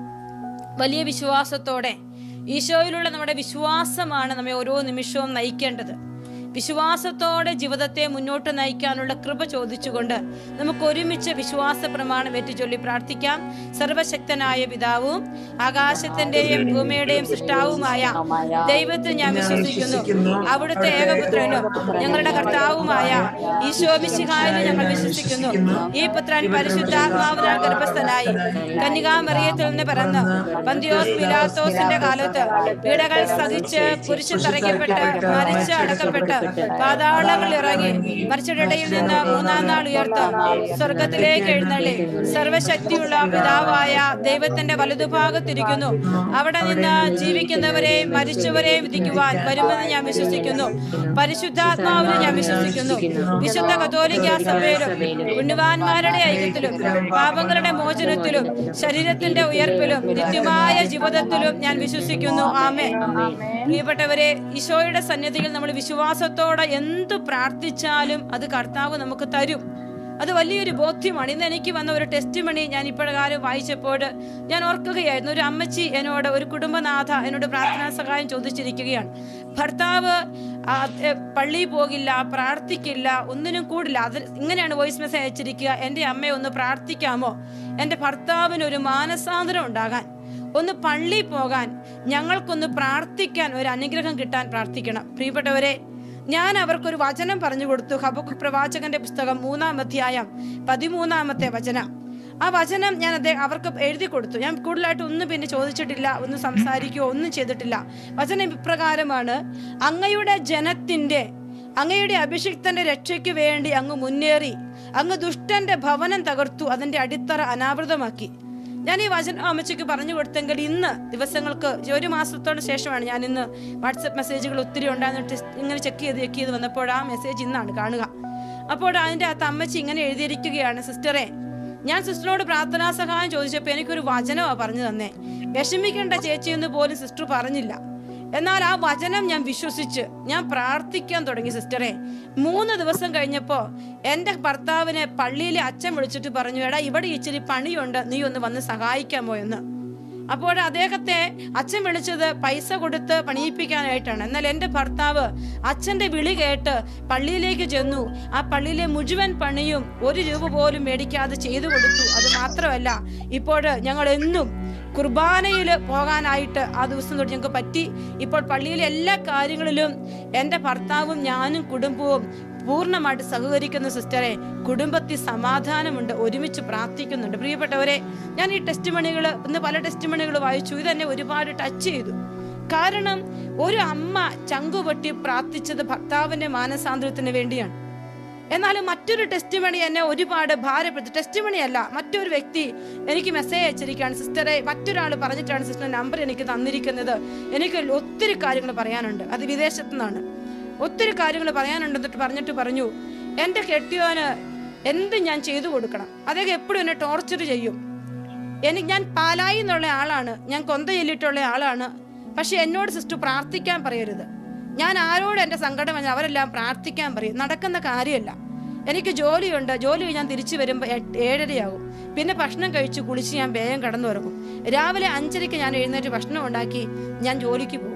വലിയ വിശ്വാസത്തോടെ ഈശോയിലുള്ള നമ്മുടെ വിശ്വാസമാണ് നമ്മെ ഓരോ നിമിഷവും നയിക്കേണ്ടത് വിശ്വാസത്തോടെ ജീവിതത്തെ മുന്നോട്ട് നയിക്കാനുള്ള കൃപ ചോദിച്ചുകൊണ്ട് നമുക്ക് ഒരുമിച്ച് വിശ്വാസ പ്രമാണം ഏറ്റുചൊല്ലി പ്രാർത്ഥിക്കാം സർവശക്തനായ പിതാവും ആകാശത്തിന്റെയും ഭൂമിയുടെയും സൃഷ്ടാവുമായ ദൈവത്തിൽ ഞാൻ വിശ്വസിക്കുന്നു അവിടുത്തെ ഏകപുത്രനും ഞങ്ങളുടെ കർത്താവുമായ ഈശോ മിശിഹായിലും ഞങ്ങൾ വിശ്വസിക്കുന്നു ഈ പുത്രൻ പരിശുദ്ധാത്മാവിനാൽ ഗർഭസ്ഥനായി കന്യകാമറിയത്തിൽ നിന്ന് പിറന്ന് പന്തിയോസ് പിലാത്തോസിന്റെ കാലത്ത് പീഡകൾ സഹിച്ച് കുരിശിൽ തറയ്ക്കപ്പെട്ട് മരിച്ച് അടക്കപ്പെട്ട് പാതാളങ്ങൾ ഇറങ്ങി മരിച്ചയുടെ ഇടയിൽ നിന്ന് മൂന്നാം നാൾ ഉയർത്ത് സ്വർഗത്തിലേക്ക് എഴുന്നള്ളി സർവശക്തിയുള്ള പിതാവായ ദൈവത്തിന്റെ വലതുഭാഗത്തിരിക്കുന്നു അവിടെ നിന്ന് ജീവിക്കുന്നവരെയും മരിച്ചവരെയും വിധിക്കുവാൻ വരുമെന്ന് ഞാൻ വിശ്വസിക്കുന്നു പരിശുദ്ധാത്മാവിനെ ഞാൻ വിശ്വസിക്കുന്നു വിശുദ്ധ കത്തോലിക്ക സഭയിലും പുണ്യവാന്മാരുടെ ഐക്യത്തിലും പാപങ്ങളുടെ മോചനത്തിലും ശരീരത്തിന്റെ ഉയർപ്പിലും നിത്യമായ ജീവിതത്തിലും ഞാൻ വിശ്വസിക്കുന്നു ആമേ പ്രിയപ്പെട്ടവരെ ഈശോയുടെ സന്നിധിയിൽ നമ്മൾ വിശ്വാസത്തോടെ എന്ത് പ്രാർത്ഥിച്ചാലും അത് കർത്താവ് നമുക്ക് തരും അത് വലിയൊരു ബോധ്യമാണ് ഇന്ന് എനിക്ക് വന്ന ഒരു ടെസ്റ്റ് മണി ഞാൻ ഇപ്പോഴകാലം വായിച്ചപ്പോൾ ഞാൻ ഓർക്കുകയായിരുന്നു ഒരു അമ്മച്ചി എന്നോട് ഒരു കുടുംബനാഥ എന്നോട് പ്രാർത്ഥനാ സഹായം ചോദിച്ചിരിക്കുകയാണ് ഭർത്താവ് ആ, എ, പള്ളിയിൽ പോകില്ല പ്രാർത്ഥിക്കില്ല ഒന്നിനും കൂടില്ല അത് ഇങ്ങനെയാണ് വോയിസ് മെസ്സേജ് അയച്ചിരിക്കുക എൻ്റെ അമ്മയെ ഒന്ന് പ്രാർത്ഥിക്കാമോ എൻ്റെ ഭർത്താവിന് ഒരു മാനസാന്തരം ഉണ്ടാകാൻ ഒന്ന് പള്ളി പോകാൻ ഞങ്ങൾക്കൊന്ന് പ്രാർത്ഥിക്കാൻ ഒരു അനുഗ്രഹം കിട്ടാൻ പ്രാർത്ഥിക്കണം പ്രിയപ്പെട്ടവരെ ഞാൻ അവർക്കൊരു വചനം പറഞ്ഞു കൊടുത്തു ഹബക്കു പ്രവാചകന്റെ പുസ്തകം മൂന്നാം അധ്യായം പതിമൂന്നാമത്തെ വചനം ആ വചനം ഞാൻ അദ്ദേഹം അവർക്ക് എഴുതി കൊടുത്തു ഞാൻ കൂടുതലായിട്ട് ഒന്നും പിന്നെ ചോദിച്ചിട്ടില്ല ഒന്നും സംസാരിക്കുകയോ ഒന്നും ചെയ്തിട്ടില്ല വചനം ഇപ്രകാരമാണ് അങ്ങയുടെ ജനത്തിന്റെ അങ്ങയുടെ അഭിഷിക്തന്റെ രക്ഷയ്ക്ക് വേണ്ടി അങ്ങ് മുന്നേറി അങ്ങ് ദുഷ്ടന്റെ ഭവനം തകർത്തു അതിന്റെ അടിത്തറ അനാവൃതമാക്കി ഞാൻ ഈ വചനം അമ്മച്ചയ്ക്ക് പറഞ്ഞു കൊടുത്തെങ്കിൽ ഇന്ന് ദിവസങ്ങൾക്ക് ഒരു മാസത്തോട് ശേഷമാണ് ഞാൻ ഇന്ന് വാട്സപ്പ് മെസ്സേജുകൾ ഒത്തിരി ഉണ്ടായിരുന്നു ടെസ്റ്റ് ഇങ്ങനെ ചെക്ക് ചെയ്ത് ചെക്ക് ചെയ്ത് വന്നപ്പോൾ ആ മെസ്സേജ് ഇന്നാണ് കാണുക അപ്പോൾ അതിൻ്റെ അകത്ത് അമ്മച്ചി ഇങ്ങനെ എഴുതിയിരിക്കുകയാണ് സിസ്റ്ററെ ഞാൻ സിസ്റ്ററോട് പ്രാർത്ഥനാ സഹായം ചോദിച്ചപ്പോൾ എനിക്കൊരു വചനമാണ് പറഞ്ഞു തന്നേ വിഷമിക്കേണ്ട ചേച്ചി എന്ന് പോലും സിസ്റ്റർ പറഞ്ഞില്ല എന്നാൽ ആ വചനം ഞാൻ വിശ്വസിച്ച് ഞാൻ പ്രാർത്ഥിക്കാൻ തുടങ്ങി സിസ്റ്ററെ മൂന്ന് ദിവസം കഴിഞ്ഞപ്പോൾ എൻ്റെ ഭർത്താവിനെ പള്ളിയിലെ അച്ഛൻ വിളിച്ചിട്ട് പറഞ്ഞു എടാ ഇവിടെ ഇച്ചിരി പണിയുണ്ട് നീ ഒന്ന് വന്ന് സഹായിക്കാമോ എന്ന് അപ്പോൾ അദ്ദേഹത്തെ അച്ഛൻ വിളിച്ചത് പൈസ കൊടുത്ത് പണിയിപ്പിക്കാനായിട്ടാണ് എന്നാൽ എൻ്റെ ഭർത്താവ് അച്ഛൻ്റെ വിളി കേട്ട് പള്ളിയിലേക്ക് ചെന്നു ആ പള്ളിയിലെ മുഴുവൻ പണിയും ഒരു രൂപ പോലും മേടിക്കാതെ ചെയ്തു കൊടുത്തു അത് മാത്രമല്ല ഇപ്പോൾ ഞങ്ങൾ എന്നും കുർബാനയിൽ പോകാനായിട്ട് ആ ദിവസം തൊട്ട് ഞങ്ങൾക്ക് പറ്റി ഇപ്പോൾ പള്ളിയിലെ എല്ലാ കാര്യങ്ങളിലും എൻ്റെ ഭർത്താവും ഞാനും കുടുംബവും പൂർണ്ണമായിട്ട് സഹകരിക്കുന്ന സിസ്റ്ററെ കുടുംബത്തിൽ സമാധാനമുണ്ട് ഒരുമിച്ച് പ്രാർത്ഥിക്കുന്നുണ്ട് പ്രിയപ്പെട്ടവരെ ഞാൻ ഈ ടെസ്റ്റ് മണികൾ ഇന്ന് പല ടെസ്റ്റ് മണികൾ വായിച്ചു ഇതെന്നെ ഒരുപാട് ടച്ച് ചെയ്തു കാരണം ഒരു അമ്മ ചങ്കുപൊട്ടി പ്രാർത്ഥിച്ചത് ഭർത്താവിന്റെ മാനസാന്തരത്തിന് വേണ്ടിയാണ് എന്നാൽ മറ്റൊരു ടെസ്റ്റ് മണി എന്നെ ഒരുപാട് ഭാരപ്പെടുത്തി ടെസ്റ്റ് മണിയല്ല മറ്റൊരു വ്യക്തി എനിക്ക് മെസ്സേജ് അയച്ചിരിക്കുകയാണ് സിസ്റ്ററെ മറ്റൊരാൾ പറഞ്ഞിട്ടാണ് സിസ്റ്റർ നമ്പർ എനിക്ക് തന്നിരിക്കുന്നത് എനിക്ക് ഒത്തിരി കാര്യങ്ങൾ പറയാനുണ്ട് അത് വിദേശത്തു നിന്നാണ് ഒത്തിരി കാര്യങ്ങൾ പറയാനുണ്ട് എന്നിട്ട് പറഞ്ഞിട്ട് പറഞ്ഞു എൻ്റെ കെട്ടിയോന് എന്ത് ഞാൻ ചെയ്തു കൊടുക്കണം അദ്ദേഹം എപ്പോഴും എന്നെ ടോർച്ചർ ചെയ്യും എനിക്ക് ഞാൻ പാലായി എന്നുള്ള ആളാണ് ഞാൻ കൊന്ത ചൊല്ലിയിട്ടുള്ള ആളാണ് പക്ഷെ എന്നോട് സിസ്റ്റർ പ്രാർത്ഥിക്കാൻ പറയരുത് ഞാൻ ആരോട് എൻ്റെ സങ്കടം പറഞ്ഞാൽ അവരെല്ലാം പ്രാർത്ഥിക്കാൻ പറയും നടക്കുന്ന കാര്യമല്ല എനിക്ക് ജോലിയുണ്ട് ജോലി കഴിഞ്ഞ് ഞാൻ തിരിച്ചു വരുമ്പോൾ എട്ട് ഏഴരയാകും പിന്നെ ഭക്ഷണം കഴിച്ച് കുളിച്ച് ഞാൻ വേഗം കടന്നുറങ്ങും രാവിലെ അഞ്ചരയ്ക്ക് ഞാൻ എഴുന്നേറ്റ് ഭക്ഷണം ഉണ്ടാക്കി ഞാൻ ജോലിക്ക് പോകും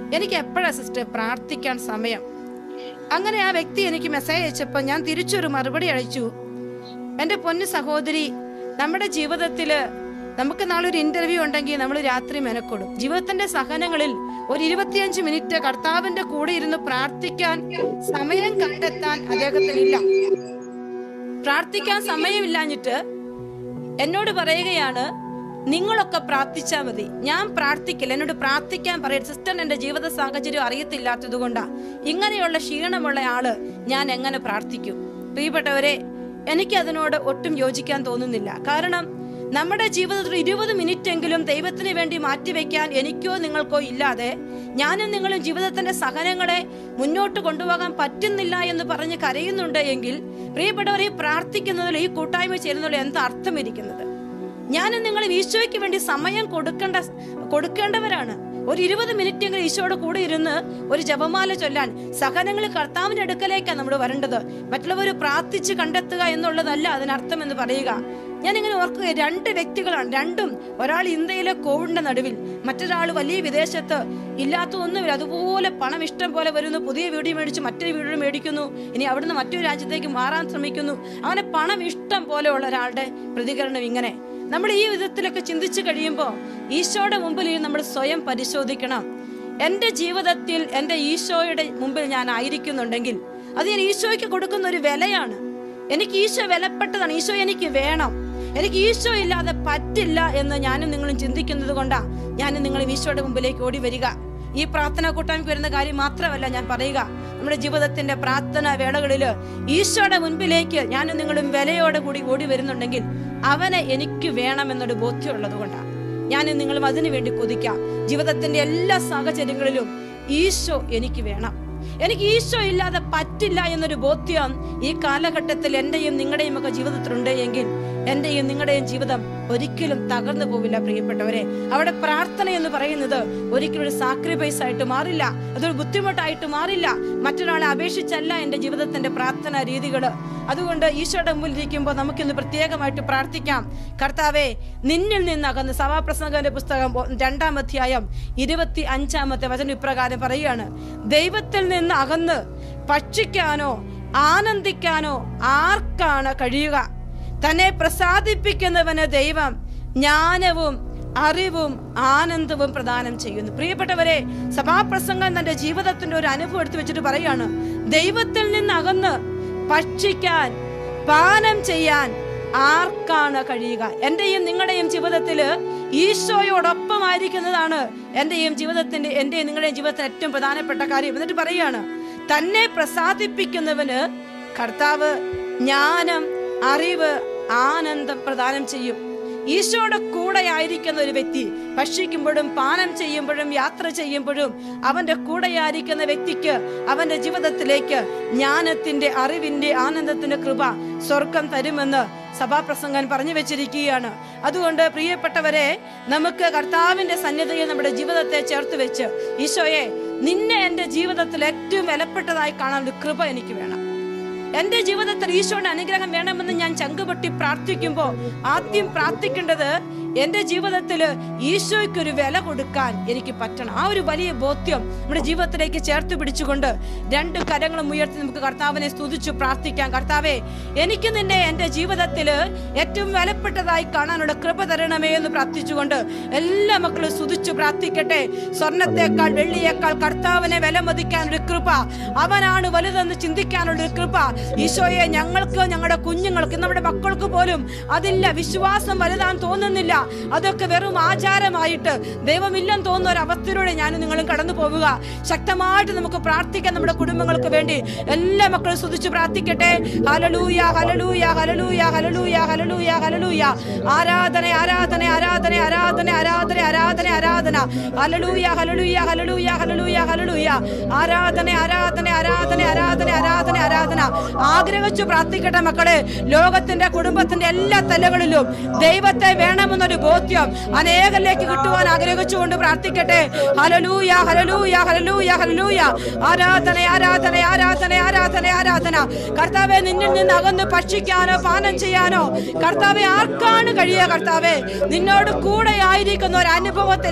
എനിക്ക് എപ്പോഴാ സിസ്റ്റർ പ്രാർത്ഥിക്കാൻ സമയം അങ്ങനെ ആ വ്യക്തി എനിക്ക് മെസ്സേജ് അയച്ചപ്പോൾ ഞാൻ തിരിച്ചൊരു മറുപടി അയച്ചു എൻ്റെ പൊന്നു സഹോദരി നമ്മുടെ ജീവിതത്തില് നമുക്ക് നാളെ ഒരു ഇന്റർവ്യൂ ഉണ്ടെങ്കിൽ നമ്മൾ രാത്രി മെനക്കൊടും ജീവിതത്തിന്റെ സഹനങ്ങളിൽ ഒരു ഇരുപത്തിയഞ്ച് മിനിറ്റ് കർത്താവിന്റെ കൂടെ ഇരുന്ന് പ്രാർത്ഥിക്കാൻ സമയം കണ്ടെത്താൻ അദ്ദേഹത്തിനില്ല പ്രാർത്ഥിക്കാൻ സമയമില്ലാഞ്ഞിട്ട് എന്നോട് പറയുകയാണ് നിങ്ങളൊക്കെ പ്രാർത്ഥിച്ചാൽ മതി ഞാൻ പ്രാർത്ഥിക്കില്ല എന്നോട് പ്രാർത്ഥിക്കാൻ പറയും സിസ്റ്റർ എന്റെ ജീവിത സാഹചര്യം അറിയത്തില്ലാത്തത് കൊണ്ടാ ഇങ്ങനെയുള്ള ക്ഷീണമുള്ള ആള് ഞാൻ എങ്ങനെ പ്രാർത്ഥിക്കും പ്രിയപ്പെട്ടവരെ എനിക്ക് അതിനോട് ഒട്ടും യോജിക്കാൻ തോന്നുന്നില്ല കാരണം നമ്മുടെ ജീവിതത്തിൽ ഇരുപത് മിനിറ്റ് എങ്കിലും ദൈവത്തിന് വേണ്ടി മാറ്റിവെക്കാൻ എനിക്കോ നിങ്ങൾക്കോ ഇല്ലാതെ ഞാനും നിങ്ങളും ജീവിതത്തിന്റെ സഹനങ്ങളെ മുന്നോട്ട് കൊണ്ടുപോകാൻ പറ്റുന്നില്ല എന്ന് പറഞ്ഞ് കരയുന്നുണ്ട് എങ്കിൽ പ്രിയപ്പെട്ടവരെ പ്രാർത്ഥിക്കുന്നതിൽ ഈ കൂട്ടായ്മ ചേരുന്നതിൽ എന്താ അർത്ഥം ഇരിക്കുന്നത് ഞാനും നിങ്ങളും ഈശോയ്ക്ക് വേണ്ടി സമയം കൊടുക്കേണ്ട കൊടുക്കേണ്ടവരാണ് ഒരു ഇരുപത് മിനിറ്റ് എങ്കിലും ഈശോയുടെ കൂടെ ഇരുന്ന് ഒരു ജപമാല ചൊല്ലാൻ സഹനങ്ങൾ കർത്താവിന്റെ അടുക്കലേക്കാണ് നമ്മൾ വരേണ്ടത് മറ്റുള്ളവർ പ്രാർത്ഥിച്ച് കണ്ടെത്തുക എന്നുള്ളതല്ല അതിനർത്ഥം എന്ന് പറയുക ഞാൻ ഇങ്ങനെ ഓർക്കുക രണ്ട് വ്യക്തികളാണ് രണ്ടും ഒരാൾ ഇന്ത്യയിലെ കോവിഡിന്റെ നടുവിൽ മറ്റൊരാൾ വലിയ വിദേശത്ത് ഇല്ലാത്ത ഒന്നുമില്ല അതുപോലെ പണം ഇഷ്ടം പോലെ വരുന്നു പുതിയ വീട് മേടിച്ച് മറ്റൊരു വീട് മേടിക്കുന്നു ഇനി അവിടുന്ന് മറ്റൊരു രാജ്യത്തേക്ക് മാറാൻ ശ്രമിക്കുന്നു അങ്ങനെ പണം ഇഷ്ടം പോലെയുള്ള ഒരാളുടെ പ്രതികരണം ഇങ്ങനെ നമ്മൾ ഈ വിധത്തിലൊക്കെ ചിന്തിച്ചു കഴിയുമ്പോൾ ഈശോയുടെ മുമ്പിൽ നമ്മൾ സ്വയം പരിശോധിക്കണം എൻ്റെ ജീവിതത്തിൽ എൻ്റെ ഈശോയുടെ മുമ്പിൽ ഞാൻ ആയിരിക്കുന്നുണ്ടെങ്കിൽ അത് ഞാൻ ഈശോയ്ക്ക് കൊടുക്കുന്ന ഒരു വിലയാണ് എനിക്ക് ഈശോ വിലപ്പെട്ടതാണ് ഈശോ എനിക്ക് വേണം എനിക്ക് ഈശോ ഇല്ലാതെ പറ്റില്ല എന്ന് ഞാനും നിങ്ങളും ചിന്തിക്കുന്നത് കൊണ്ടാ ഞാനും നിങ്ങളും ഈശോയുടെ മുമ്പിലേക്ക് ഓടി വരിക ഈ പ്രാർത്ഥന കൂട്ടായ്മയ്ക്ക് വരുന്ന കാര്യം മാത്രമല്ല ഞാൻ പറയുക നമ്മുടെ ജീവിതത്തിന്റെ പ്രാർത്ഥന വേളകളില് ഈശോയുടെ മുൻപിലേക്ക് ഞാനും നിങ്ങളും വിലയോടെ കൂടി ഓടി വരുന്നുണ്ടെങ്കിൽ അവനെ എനിക്ക് വേണമെന്നൊരു ബോധ്യമുള്ളത് കൊണ്ടാണ് ഞാനും നിങ്ങളും അതിനു വേണ്ടി കൊതിക്കാം ജീവിതത്തിന്റെ എല്ലാ സാഹചര്യങ്ങളിലും ഈശോ എനിക്ക് വേണം എനിക്ക് ഈശോ ഇല്ലാതെ പറ്റില്ല എന്നൊരു ബോധ്യം ഈ കാലഘട്ടത്തിൽ എന്റെയും നിങ്ങളുടെയും ഒക്കെ ജീവിതത്തിലുണ്ട് എങ്കിൽ എന്റെയും നിങ്ങളുടെയും ജീവിതം ഒരിക്കലും തകർന്നു പോവില്ല പ്രിയപ്പെട്ടവരെ അവിടെ പ്രാർത്ഥന എന്ന് പറയുന്നത് ഒരിക്കലും ഒരു സാക്രിഫൈസ് ആയിട്ട് മാറില്ല അതൊരു ബുദ്ധിമുട്ടായിട്ട് മാറില്ല മറ്റൊരാളെ അപേക്ഷിച്ചല്ല എന്റെ ജീവിതത്തിന്റെ പ്രാർത്ഥനാ രീതികള് അതുകൊണ്ട് ഈശോയുടെ മുമ്പിൽ ഇരിക്കുമ്പോൾ നമുക്കിന്ന് പ്രത്യേകമായിട്ട് പ്രാർത്ഥിക്കാം കർത്താവെ നിന്നിൽ നിന്ന് അകന്ന് സഭാപ്രസംഗന്റെ പുസ്തകം ഒ- രണ്ടാം അധ്യായം ഇരുപത്തി അഞ്ചാമത്തെ വചനം ഇപ്രകാരം പറയുകയാണ് ദൈവത്തിൽ നിന്ന് അകന്ന് ഭക്ഷിക്കാനോ ആനന്ദിക്കാനോ ആർക്കാണ് കഴിയുക തന്നെ പ്രസാദിപ്പിക്കുന്നവന് ദൈവം ജ്ഞാനവും അറിവും ആനന്ദവും പ്രദാനം ചെയ്യുന്നു പ്രിയപ്പെട്ടവരെ സഭാപ്രസംഗം തന്റെ ജീവിതത്തിന്റെ ഒരു അനുഭവം എടുത്തു വെച്ചിട്ട് പറയാണ് ദൈവത്തിൽ നിന്ന് അകന്ന് ഭക്ഷിക്കാൻ പാനം ചെയ്യാൻ ആർക്കാണ് കഴിയുക എന്റെയും നിങ്ങളുടെയും ജീവിതത്തില് ഈശോയോടൊപ്പമായിരിക്കുന്നതാണ് എന്റെയും ജീവിതത്തിന്റെ എന്റെയും നിങ്ങളുടെയും ജീവിതത്തിന് ഏറ്റവും പ്രധാനപ്പെട്ട കാര്യം എന്നിട്ട് പറയാണ് തന്നെ പ്രസാദിപ്പിക്കുന്നവന് കർത്താവ് ജ്ഞാനം അറിവ് ആനന്ദം പ്രദാനം ചെയ്യും ഈശോയുടെ കൂടെ ആയിരിക്കുന്ന ഒരു വ്യക്തി ഭക്ഷിക്കുമ്പോഴും പാനം ചെയ്യുമ്പോഴും യാത്ര ചെയ്യുമ്പോഴും അവന്റെ കൂടെയായിരിക്കുന്ന വ്യക്തിക്ക് അവന്റെ ജീവിതത്തിലേക്ക് ജ്ഞാനത്തിന്റെ അറിവിന്റെ ആനന്ദത്തിന്റെ കൃപ സ്വർഗം തരുമെന്ന് സഭാപ്രസംഗൻ പറഞ്ഞു വെച്ചിരിക്കുകയാണ് അതുകൊണ്ട് പ്രിയപ്പെട്ടവരെ നമുക്ക് കർത്താവിന്റെ സന്നിധിയിൽ നമ്മുടെ ജീവിതത്തെ ചേർത്ത് വെച്ച് ഈശോയെ നിന്നെ എന്റെ ജീവിതത്തിൽ ഏറ്റവും വിലപ്പെട്ടതായി കാണാൻ ഒരു കൃപ എനിക്ക് വേണം എന്റെ ജീവിതത്തിൽ ഈശോയുടെ അനുഗ്രഹം വേണമെന്ന് ഞാൻ ചങ്കുപൊട്ടി പ്രാർത്ഥിക്കുമ്പോൾ ആദ്യം പ്രാർത്ഥിക്കേണ്ടത് എന്റെ ജീവിതത്തിൽ ഈശോയ്ക്ക് ഒരു വില കൊടുക്കാൻ എനിക്ക് പറ്റണം ആ ഒരു വലിയ ബോധ്യം നമ്മുടെ ജീവിതത്തിലേക്ക് ചേർത്ത് പിടിച്ചുകൊണ്ട് രണ്ട് കരങ്ങളും ഉയർത്തി നമുക്ക് കർത്താവിനെ സ്തുതിച്ചു പ്രാർത്ഥിക്കാം കർത്താവെ എനിക്ക് നിന്നെ എന്റെ ജീവിതത്തിൽ ഏറ്റവും വിലപ്പെട്ടതായി കാണാനുള്ള കൃപ തരണമേ എന്ന് പ്രാർത്ഥിച്ചുകൊണ്ട് എല്ലാ മക്കളും സ്തുതിച്ചു പ്രാർത്ഥിക്കട്ടെ സ്വർണത്തെക്കാൾ വെള്ളിയേക്കാൾ കർത്താവിനെ വിലമതിക്കാൻ ഒരു കൃപ അവനാണ് വലുതെന്ന് ചിന്തിക്കാനുള്ള ഒരു കൃപ ഈശോയെ ഞങ്ങൾക്ക് ഞങ്ങളുടെ കുഞ്ഞുങ്ങൾക്ക് നമ്മുടെ മക്കൾക്ക് പോലും അതില്ല വിശ്വാസം വലുതാൻ തോന്നുന്നില്ല അതൊക്കെ വെറും ആചാരമായിട്ട് ദൈവമില്ലെന്ന് തോന്നുന്ന ഒരു അവസ്ഥയിലൂടെ ഞാനും നിങ്ങളും കടന്നു പോവുക ശക്തമായിട്ട് നമുക്ക് പ്രാർത്ഥിക്കാം നമ്മുടെ കുടുംബങ്ങൾക്ക് വേണ്ടി എല്ലാ മക്കളും സ്തുതിച്ച് പ്രാർത്ഥിക്കട്ടെ ഹലലൂയ ഹലലൂയ ഹലലൂയ ഹലലൂയ ഹലലൂയ ഹലലൂയ ആരാധന ആരാധന ആരാധന ആരാധന ആരാധന ആരാധന ആരാധന ഹലലൂയ ഹലലൂയ ഹലലൂയ ഹലലൂയ ഹലലൂയ ആരാധന ആരാധന ആരാധന ആരാധന ആരാധന ആരാധന ആഗ്രഹിച്ചു പ്രാർത്ഥിക്കട്ടെ മക്കളെ ലോകത്തിന്റെ കുടുംബത്തിന്റെ എല്ലാ തലങ്ങളിലും ദൈവത്തെ വേണമെന്നൊരു ബോധ്യം അനേകരിലേക്ക് കിട്ടുവാൻ ആഗ്രഹിച്ചുകൊണ്ട് പ്രാർത്ഥിക്കട്ടെ ഹലലൂയ ഹലലൂയ ഹലലൂയ ഹലലൂയ ആരാധന ആരാധന ആരാധന ആരാധന ആരാധന കർത്താവെ നിന്നിൽ നിന്ന് അകന്ന് ഭക്ഷിക്കാനോ പാനം ചെയ്യാനോ കർത്താവെ ആർക്കാണ് കഴിയുക കർത്താവെ നിന്നോട് കൂടെ ആയിരിക്കുന്ന ഒരു അനുഭവത്തിലേക്ക്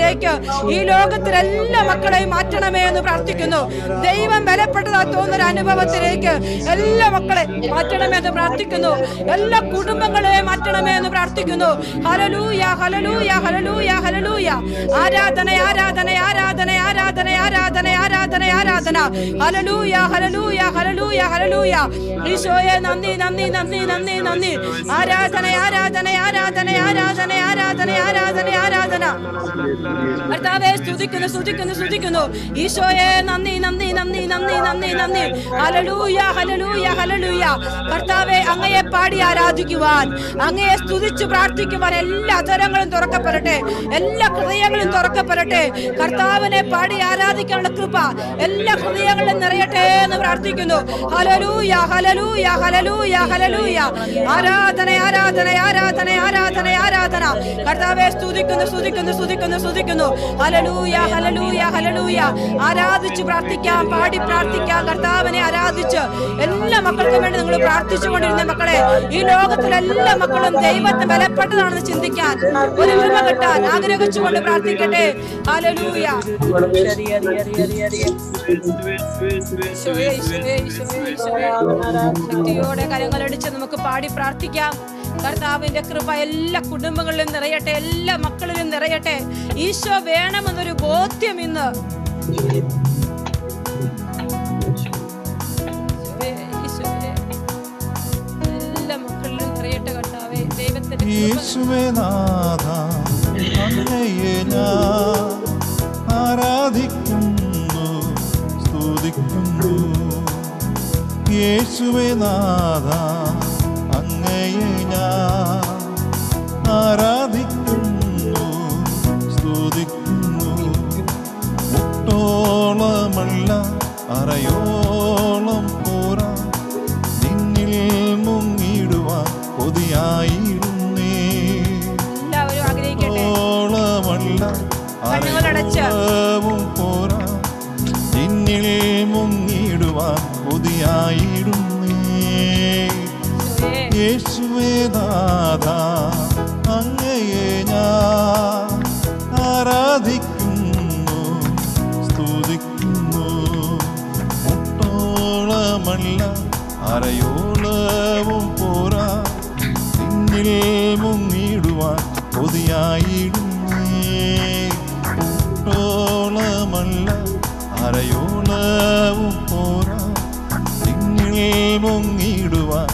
ഈ ലോകത്തിലെ എല്ലാ മക്കളെയും മാറ്റണമേ എന്ന് പ്രാർത്ഥിക്കുന്നു ദൈവം ബലപ്പെട്ടതാ തോന്നുന്ന ഒരു അനുഭവത്തിലേക്ക് എല്ലാ മക്കളെ മാറ്റണമേ എന്ന് പ്രാർത്ഥിക്കുന്നു എല്ലാ കുടുംബങ്ങളെയും മാറ്റണമേ എന്ന് പ്രാർത്ഥിക്കുന്നു ഹലലൂയ ഹലലൂയ ഹലലൂയ ഹലലൂയ ആരാധന ആരാധന ആരാധന ആരാധന ആരാധന ആരാധന ആരാധന ഹലലൂയ ഹലലൂയ ഹലലൂയ ഹലലൂയ ഈശോയെ നന്ദി നന്ദി നന്ദി നന്ദി നന്ദി ആരാധന ആരാധന ആരാധന ആരാധന ആരാധന ആരാധന ആരാധന കർത്താവെ സ്തുതിക്കുന്നു സ്തുതിക്കുന്നു സ്തുതിക്കുന്നു ഈശോയെ നന്ദി നന്ദി നന്ദി നന്ദി നന്ദി നന്ദി ഹലലൂയ ഹലലൂയ ഹലലൂയ കർത്താവെ അങ്ങയെ പാടി ആരാധിക്കുവാൻ അങ്ങയെ സ്തുതിച്ച് പ്രാർത്ഥിക്കുവാൻ എല്ലാ അധരങ്ങളും തുറക്കപ്പെടട്ടെ എല്ലാ ഹൃദയങ്ങളും തുറക്കപ്പെടട്ടെ കർത്താവിനെ പാടി ആരാധിക്കാനുള്ള കൃപ എല്ലാ ഹൃദയങ്ങളിലും നിറയട്ടെ എന്ന് പ്രാർത്ഥിക്കുന്നു ഹലലൂയ ഹലലൂയ ഹലലൂയ ഹലലൂയ ആരാധന ആരാധന ആരാധന ആരാധന ആരാധന കർത്താവെ സ്തുതിക്കുന്നു സ്തുതിക്കുന്നു സ്തുതിക്കുന്നു സ്തുതിക്കുന്നു ഹലലൂയ ഹലലൂയ ഹലലൂയ ആരാധിച്ച് പ്രാർത്ഥിക്കാം പാടി പ്രാർത്ഥിക്കാം കർത്താവിനെ ആരാധിച്ച് എല്ലാ മക്കൾക്കും വേണ്ടി നിങ്ങൾ പ്രാർത്ഥിച്ചുകൊണ്ടിരുന്ന മക്കളെ ഈ ലോകത്തിലെ എല്ലാ മക്കളും ദൈവത്തെ ബലപ്പെട്ടതാണെന്ന് ചിന്തിക്കാൻ ഒരു കൃപ കിട്ടാൻ ആഗ്രഹിച്ചുകൊണ്ട് പ്രാർത്ഥിക്കട്ടെ ഹലലൂയ ഈശോയെ, ഈശോയെ, ഈശോയെ, ഈശോയെ. ശക്തിയോടെ കരങ്ങളടിച്ച് നമുക്ക് പാടി പ്രാർത്ഥിക്കാം കർത്താവിന്റെ കൃപ എല്ലാ കുടുംബങ്ങളിലും നിറയട്ടെ എല്ലാ മക്കളിലും നിറയട്ടെ ഈശോ വേണമെന്നൊരു ബോധ്യം ഇന്ന് ഈശോയെ, ഈശോയെ. എല്ലാ മക്കളിലും നിറയട്ടെ കർത്താവെ ദൈവത്തിന്റെ കൃപ യേശുവേ നാഥ അങ്ങയെ ഞാൻ ആരാധിക്കുന്നു സ്തുതിക്കുന്നു യേശുവേ നാഥ അങ്ങയെ ഞാൻ ആരാധിക്കുന്നു സ്തുതിക്കുന്നു മുട്ടോളമല്ല അറയോളം പോരാ നിന്നിൽ മുങ്ങിടുവാൻ കൊതിയായിരുന്നേ എല്ലാവരും ആഗ്രഹിക്കട്ടെ ഓളമല്ല കണ്ണുകളടച്ച്. അറയോളവും പോരാ നിന്നിൽ മുങ്ങിടുവാൻ കൊതിയായിരുന്നേ ഈശോയെ, യേശുവേ നാഥ അങ്ങയെ ഞാൻ ആരാധിക്കുന്നു സ്തുതിക്കുന്നു മുട്ടോളമല്ല അരയോളവും പോരാ നിന്നിൽ മുങ്ങിടുവാൻ കൊതിയായിടുന്നേ മുട്ടോളമല്ല അരയോളവും പോരാ നിന്നിൽ മുങ്ങിടുവാൻ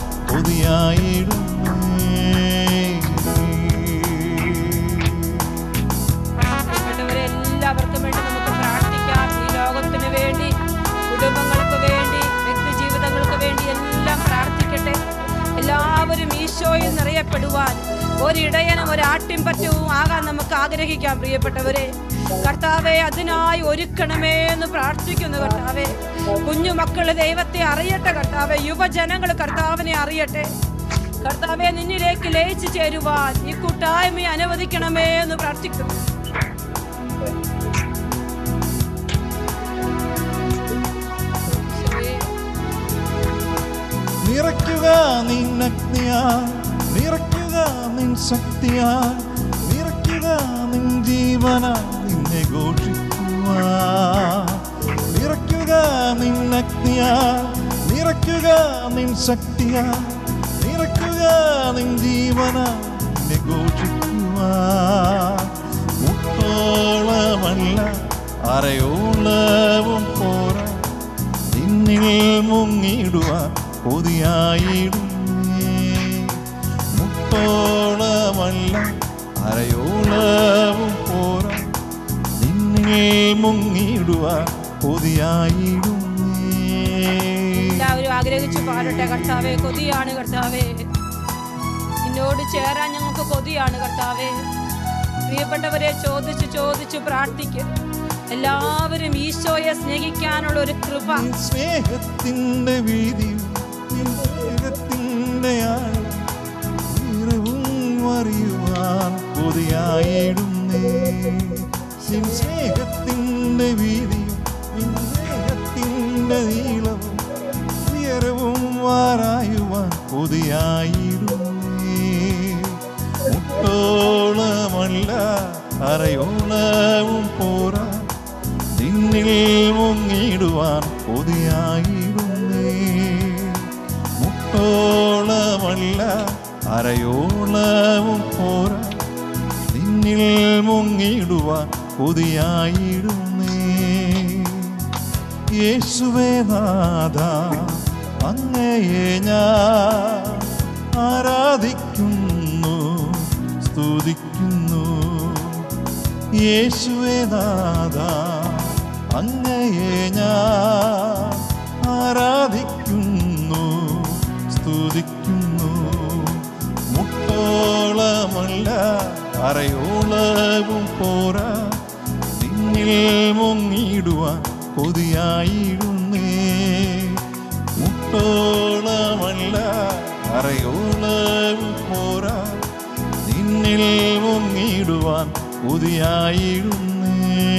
പ്രിയപ്പെട്ടവരെ എല്ലാവർക്കും വേണ്ടി നമുക്ക് പ്രാർത്ഥിക്കാം ഈ ലോകത്തിന് വേണ്ടി കുടുംബങ്ങൾക്ക് വേണ്ടി വ്യക്തി ജീവിതങ്ങൾക്ക് വേണ്ടി എല്ലാം പ്രാർത്ഥിക്കട്ടെ എല്ലാവരും ഈശോയിൽ നിറയപ്പെടുവാൻ ഒരിടയനും ഒരു ആട്ടിൻപറ്റവും ആകാൻ നമുക്ക് ആഗ്രഹിക്കാം പ്രിയപ്പെട്ടവരെ കർത്താവെ അതിനായി ഒരുക്കണമേ എന്ന് പ്രാർത്ഥിക്കുന്നു കർത്താവെ കുഞ്ഞു മക്കള് ദൈവത്തെ അറിയട്ടെ കർത്താവെ യുവജനങ്ങൾ കർത്താവിനെ അറിയട്ടെ കർത്താവെ നിന്നിലേക്ക് ലയിച്ചു ചേരുവാൻ ഈ കൂട്ടായ്മയെ അനുവദിക്കണമേ എന്ന് പ്രാർത്ഥിക്കുന്നു ഈശോയെ, നിറയ്ക്കുക നിന്നഗ്നിയാ നിറയ്ക്കുക നിൻ ശക്തിയാ നിറയ്ക്കുക നിൻ ജീവന നിന്നെ ഘോഷിക്കുക നിറയ്ക്കുക നിന്നഗ്നിയാ നിറയ്ക്കുക നിൻ ശക്തിയാ നിറയ്ക്കുക നിൻ ജീവന നിന്നെ ഘോഷിക്കുക മുട്ടോളമല്ല അരയോളവും പോരാ നിന്നിൽ മുങ്ങിടുവാൻ കൊതിയായിടുന്നേ മുട്ടോളമല്ല അരയോളവും പോരാ നിന്നിൽ മുങ്ങിടുവാൻ കൊതിയായിടുന്നേ എല്ലാവരും ആഗ്രഹിച്ചു പാടട്ടെ കർത്താവെ കൊതിയാണ് കർത്താവെ നിന്നോട് ചേരാൻ ഞങ്ങൾക്ക് കൊതിയാണ് കർത്താവെ പ്രിയപ്പെട്ടവരെ ചോദിച്ചു ചോദിച്ചു പ്രാർത്ഥിക്കും എല്ലാവരും ഈശോയെ സ്നേഹിക്കാനുള്ള ഒരു കൃപ നിൻ സ്നേഹത്തിന്റെ വീതിയും നിൻ സ്നേഹത്തിന്റെ ആഴം ഉയരവും അറിയുവാൻ കൊതിയായിടുന്നേ നിൻ സ്നേഹത്തിന്റെ വീതിയും നിൻ സ്നേഹത്തിന്റെ നീളവും ഉയരവും വാരായുവാൻ കൊതിയായിടുന്നേ മുട്ടോളമല്ല അര അരയോളവും പോരാ നിന്നിൽ മുങ്ങിടുവാൻ കൊതിയായിടുന്നേ മുട്ടോളമല്ല അരയോളവും പോരാ നിന്നിൽ മുങ്ങിടുവാൻ കൊതിയായിടുന്നേ യേശുവേ നാഥ അങ്ങയെ ഞാൻ ആരാധിക്കുന്നു സ്തുതിക്കുന്നു യേശുവേ നാഥ അങ്ങയെ ഞാൻ ആരാധിക്കുന്നു സ്തുതിക്കുന്നു മുട്ടോളമല്ല അരയോളവും പോരാ നിന്നിൽ മുങ്ങിടുവാൻ കൊതിയായിടുന്നേ മുട്ടോളമല്ല അരയോളവും പോരാ നിന്നിൽ മുങ്ങിടുവാൻ കൊതിയായിടുന്നേ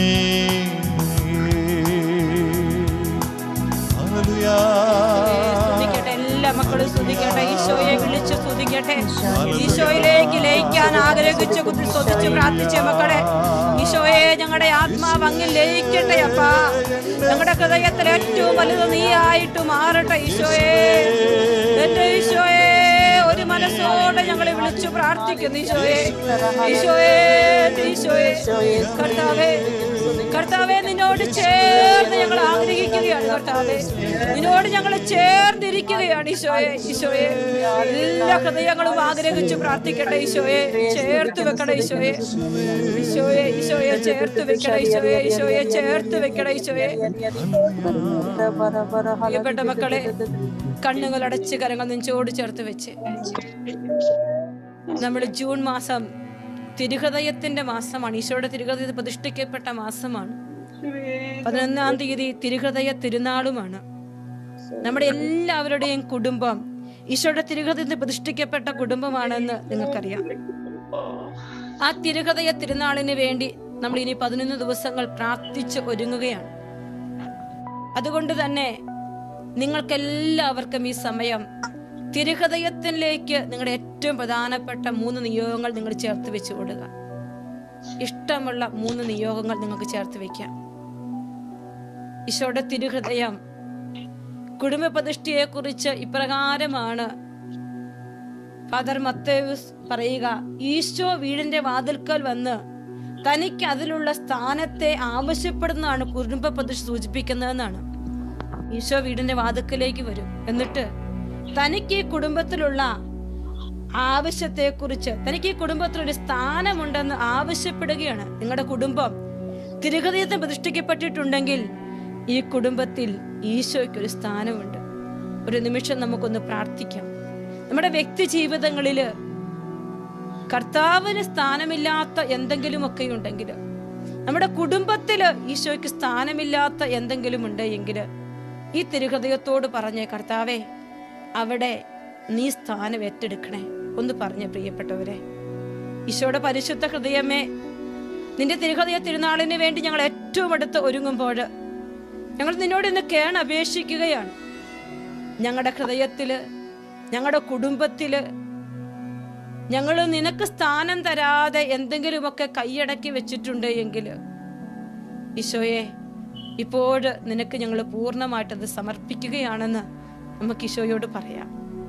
സ്തുതിക്കട്ടെ എല്ലാ മക്കളും സ്തുതിക്കട്ടെ ഈശോയെ വിളിച്ച് സ്തുതിക്കട്ടെ ഈശോയിലേക്ക് ലയിക്കാൻ ആഗ്രഹിച്ച് കുത്തി സ്തുതിച്ച് പ്രാർത്ഥിച്ച മക്കളെ ഈശോയെ ഞങ്ങളുടെ ആത്മാവ് അങ്ങിൽ ലയിക്കട്ടെ അപ്പാ ഞങ്ങളുടെ ഹൃദയത്തിൽ ഏറ്റവും വലുത് നീ ആയിട്ട് മാറട്ടെ ഈശോയെ എന്റെ ഈശോയെ ഒരു മനസ്സോടെ ഞങ്ങളെ വിളിച്ചു പ്രാർത്ഥിക്കുന്നു ഈശോയെ ഈശോയെ ഈശോയെ കർത്താവേ കർത്താവെ നിന്നോട് ചേർന്ന് ഞങ്ങൾ ആഗ്രഹിക്കുകയാണ് കർത്താവെ നിന്നോട് ഞങ്ങൾ ചേർന്നിരിക്കുകയാണ് ഈശോയെ ഈശോയെ എല്ലാ ഹൃദയങ്ങളും ആഗ്രഹിച്ച് പ്രാർത്ഥിക്കട്ടെ ഈശോയെ ചേർത്ത് വെക്കണേ ഈശോയെ ഈശോയെ ഈശോയെ ചേർത്ത് വെക്കണേ ഈശോയെ ഈശോയെ ചേർത്ത് വെക്കണേ ഈശോയെ പ്രിയപ്പെട്ട മക്കളെ കണ്ണുകൾ അടച്ച് കരങ്ങൾ നെഞ്ചോട് ചേർത്ത് വെച്ച് നമ്മൾ ജൂൺ മാസം തിരുഹൃദയത്തിന്റെ മാസമാണ് ഈശോയുടെ തിരുഹൃദയത്തിൽ പ്രതിഷ്ഠിക്കപ്പെട്ട മാസമാണ് പതിനൊന്നാം തീയതി തിരുഹൃദയ തിരുനാളുമാണ് നമ്മുടെ എല്ലാവരുടെയും കുടുംബം ഈശോയുടെ തിരുഹൃദയത്തിൽ പ്രതിഷ്ഠിക്കപ്പെട്ട കുടുംബമാണെന്ന് നിങ്ങൾക്കറിയാം ആ തിരുഹൃദയ തിരുനാളിന് വേണ്ടി നമ്മൾ ഇനി പതിനൊന്ന് ദിവസങ്ങൾ പ്രാർത്ഥിച്ച് ഒരുങ്ങുകയാണ് അതുകൊണ്ട് തന്നെ നിങ്ങൾക്കെല്ലാവർക്കും ഈ സമയം തിരുഹൃദയത്തിലേക്ക് നിങ്ങളുടെ ഏറ്റവും പ്രധാനപ്പെട്ട മൂന്ന് നിയോഗങ്ങൾ നിങ്ങൾ ചേർത്ത് വെച്ച് കൊടുക്കുക ഇഷ്ടമുള്ള മൂന്ന് നിയോഗങ്ങൾ നിങ്ങൾക്ക് ചേർത്ത് വെക്കാം ഈശോയുടെ തിരുഹൃദയം കുടുംബ പ്രതിഷ്ഠയെ കുറിച്ച് ഇപ്രകാരമാണ് ഫാദർ മത്തേവ്സ് പറയുക ഈശോ വീടിന്റെ വാതിൽക്കൽ വന്ന് തനിക്ക് അതിലുള്ള സ്ഥാനത്തെ ആവശ്യപ്പെടുന്നതാണ് കുടുംബ പ്രതിഷ്ഠ സൂചിപ്പിക്കുന്നതെന്നാണ് ഈശോ വീടിന്റെ വാതിൽക്കലേക്ക് വരും എന്നിട്ട് തനിക്ക് ഈ കുടുംബത്തിലുള്ള ആവശ്യത്തെക്കുറിച്ച് തനിക്ക് ഈ കുടുംബത്തിൽ ഒരു സ്ഥാനമുണ്ടെന്ന് ആവശ്യപ്പെടുകയാണ് നിങ്ങളുടെ കുടുംബം തിരുഹൃദയത്തെ പ്രതിഷ്ഠിക്കപ്പെട്ടിട്ടുണ്ടെങ്കിൽ ഈ കുടുംബത്തിൽ ഈശോയ്ക്ക് ഒരു സ്ഥാനമുണ്ട് ഒരു നിമിഷം നമുക്കൊന്ന് പ്രാർത്ഥിക്കാം നമ്മുടെ വ്യക്തി ജീവിതങ്ങളില് കർത്താവിന് സ്ഥാനമില്ലാത്ത എന്തെങ്കിലുമൊക്കെ ഉണ്ടെങ്കിൽ നമ്മുടെ കുടുംബത്തില് ഈശോയ്ക്ക് സ്ഥാനമില്ലാത്ത എന്തെങ്കിലും ഉണ്ട് എങ്കിൽ ഈ തിരുഹൃദയത്തോട് പറഞ്ഞേ കർത്താവേ അവിടെ നീ സ്ഥാനം ഏറ്റെടുക്കണേ ഒന്ന് പറഞ്ഞേ പ്രിയപ്പെട്ടവരെ ഈശോയുടെ പരിശുദ്ധ ഹൃദയമേ നിന്റെ തിരുഹൃദയ തിരുനാളിന് വേണ്ടി ഞങ്ങൾ ഏറ്റവും അടുത്ത് ഒരുങ്ങുമ്പോൾ ഞങ്ങൾ നിന്നോട് ഇന്ന് കേൺ അപേക്ഷിക്കുകയാണ് ഞങ്ങളുടെ ഹൃദയത്തില് ഞങ്ങളുടെ കുടുംബത്തില് ഞങ്ങൾ നിനക്ക് സ്ഥാനം തരാതെ എന്തെങ്കിലുമൊക്കെ കൈയടക്കി വെച്ചിട്ടുണ്ട് എങ്കിൽ ഈശോയെ ഇപ്പോൾ നിനക്ക് ഞങ്ങൾ പൂർണ്ണമായിട്ടത് സമർപ്പിക്കുകയാണെന്ന് നമുക്ക് ഈശോയോട് പറയാം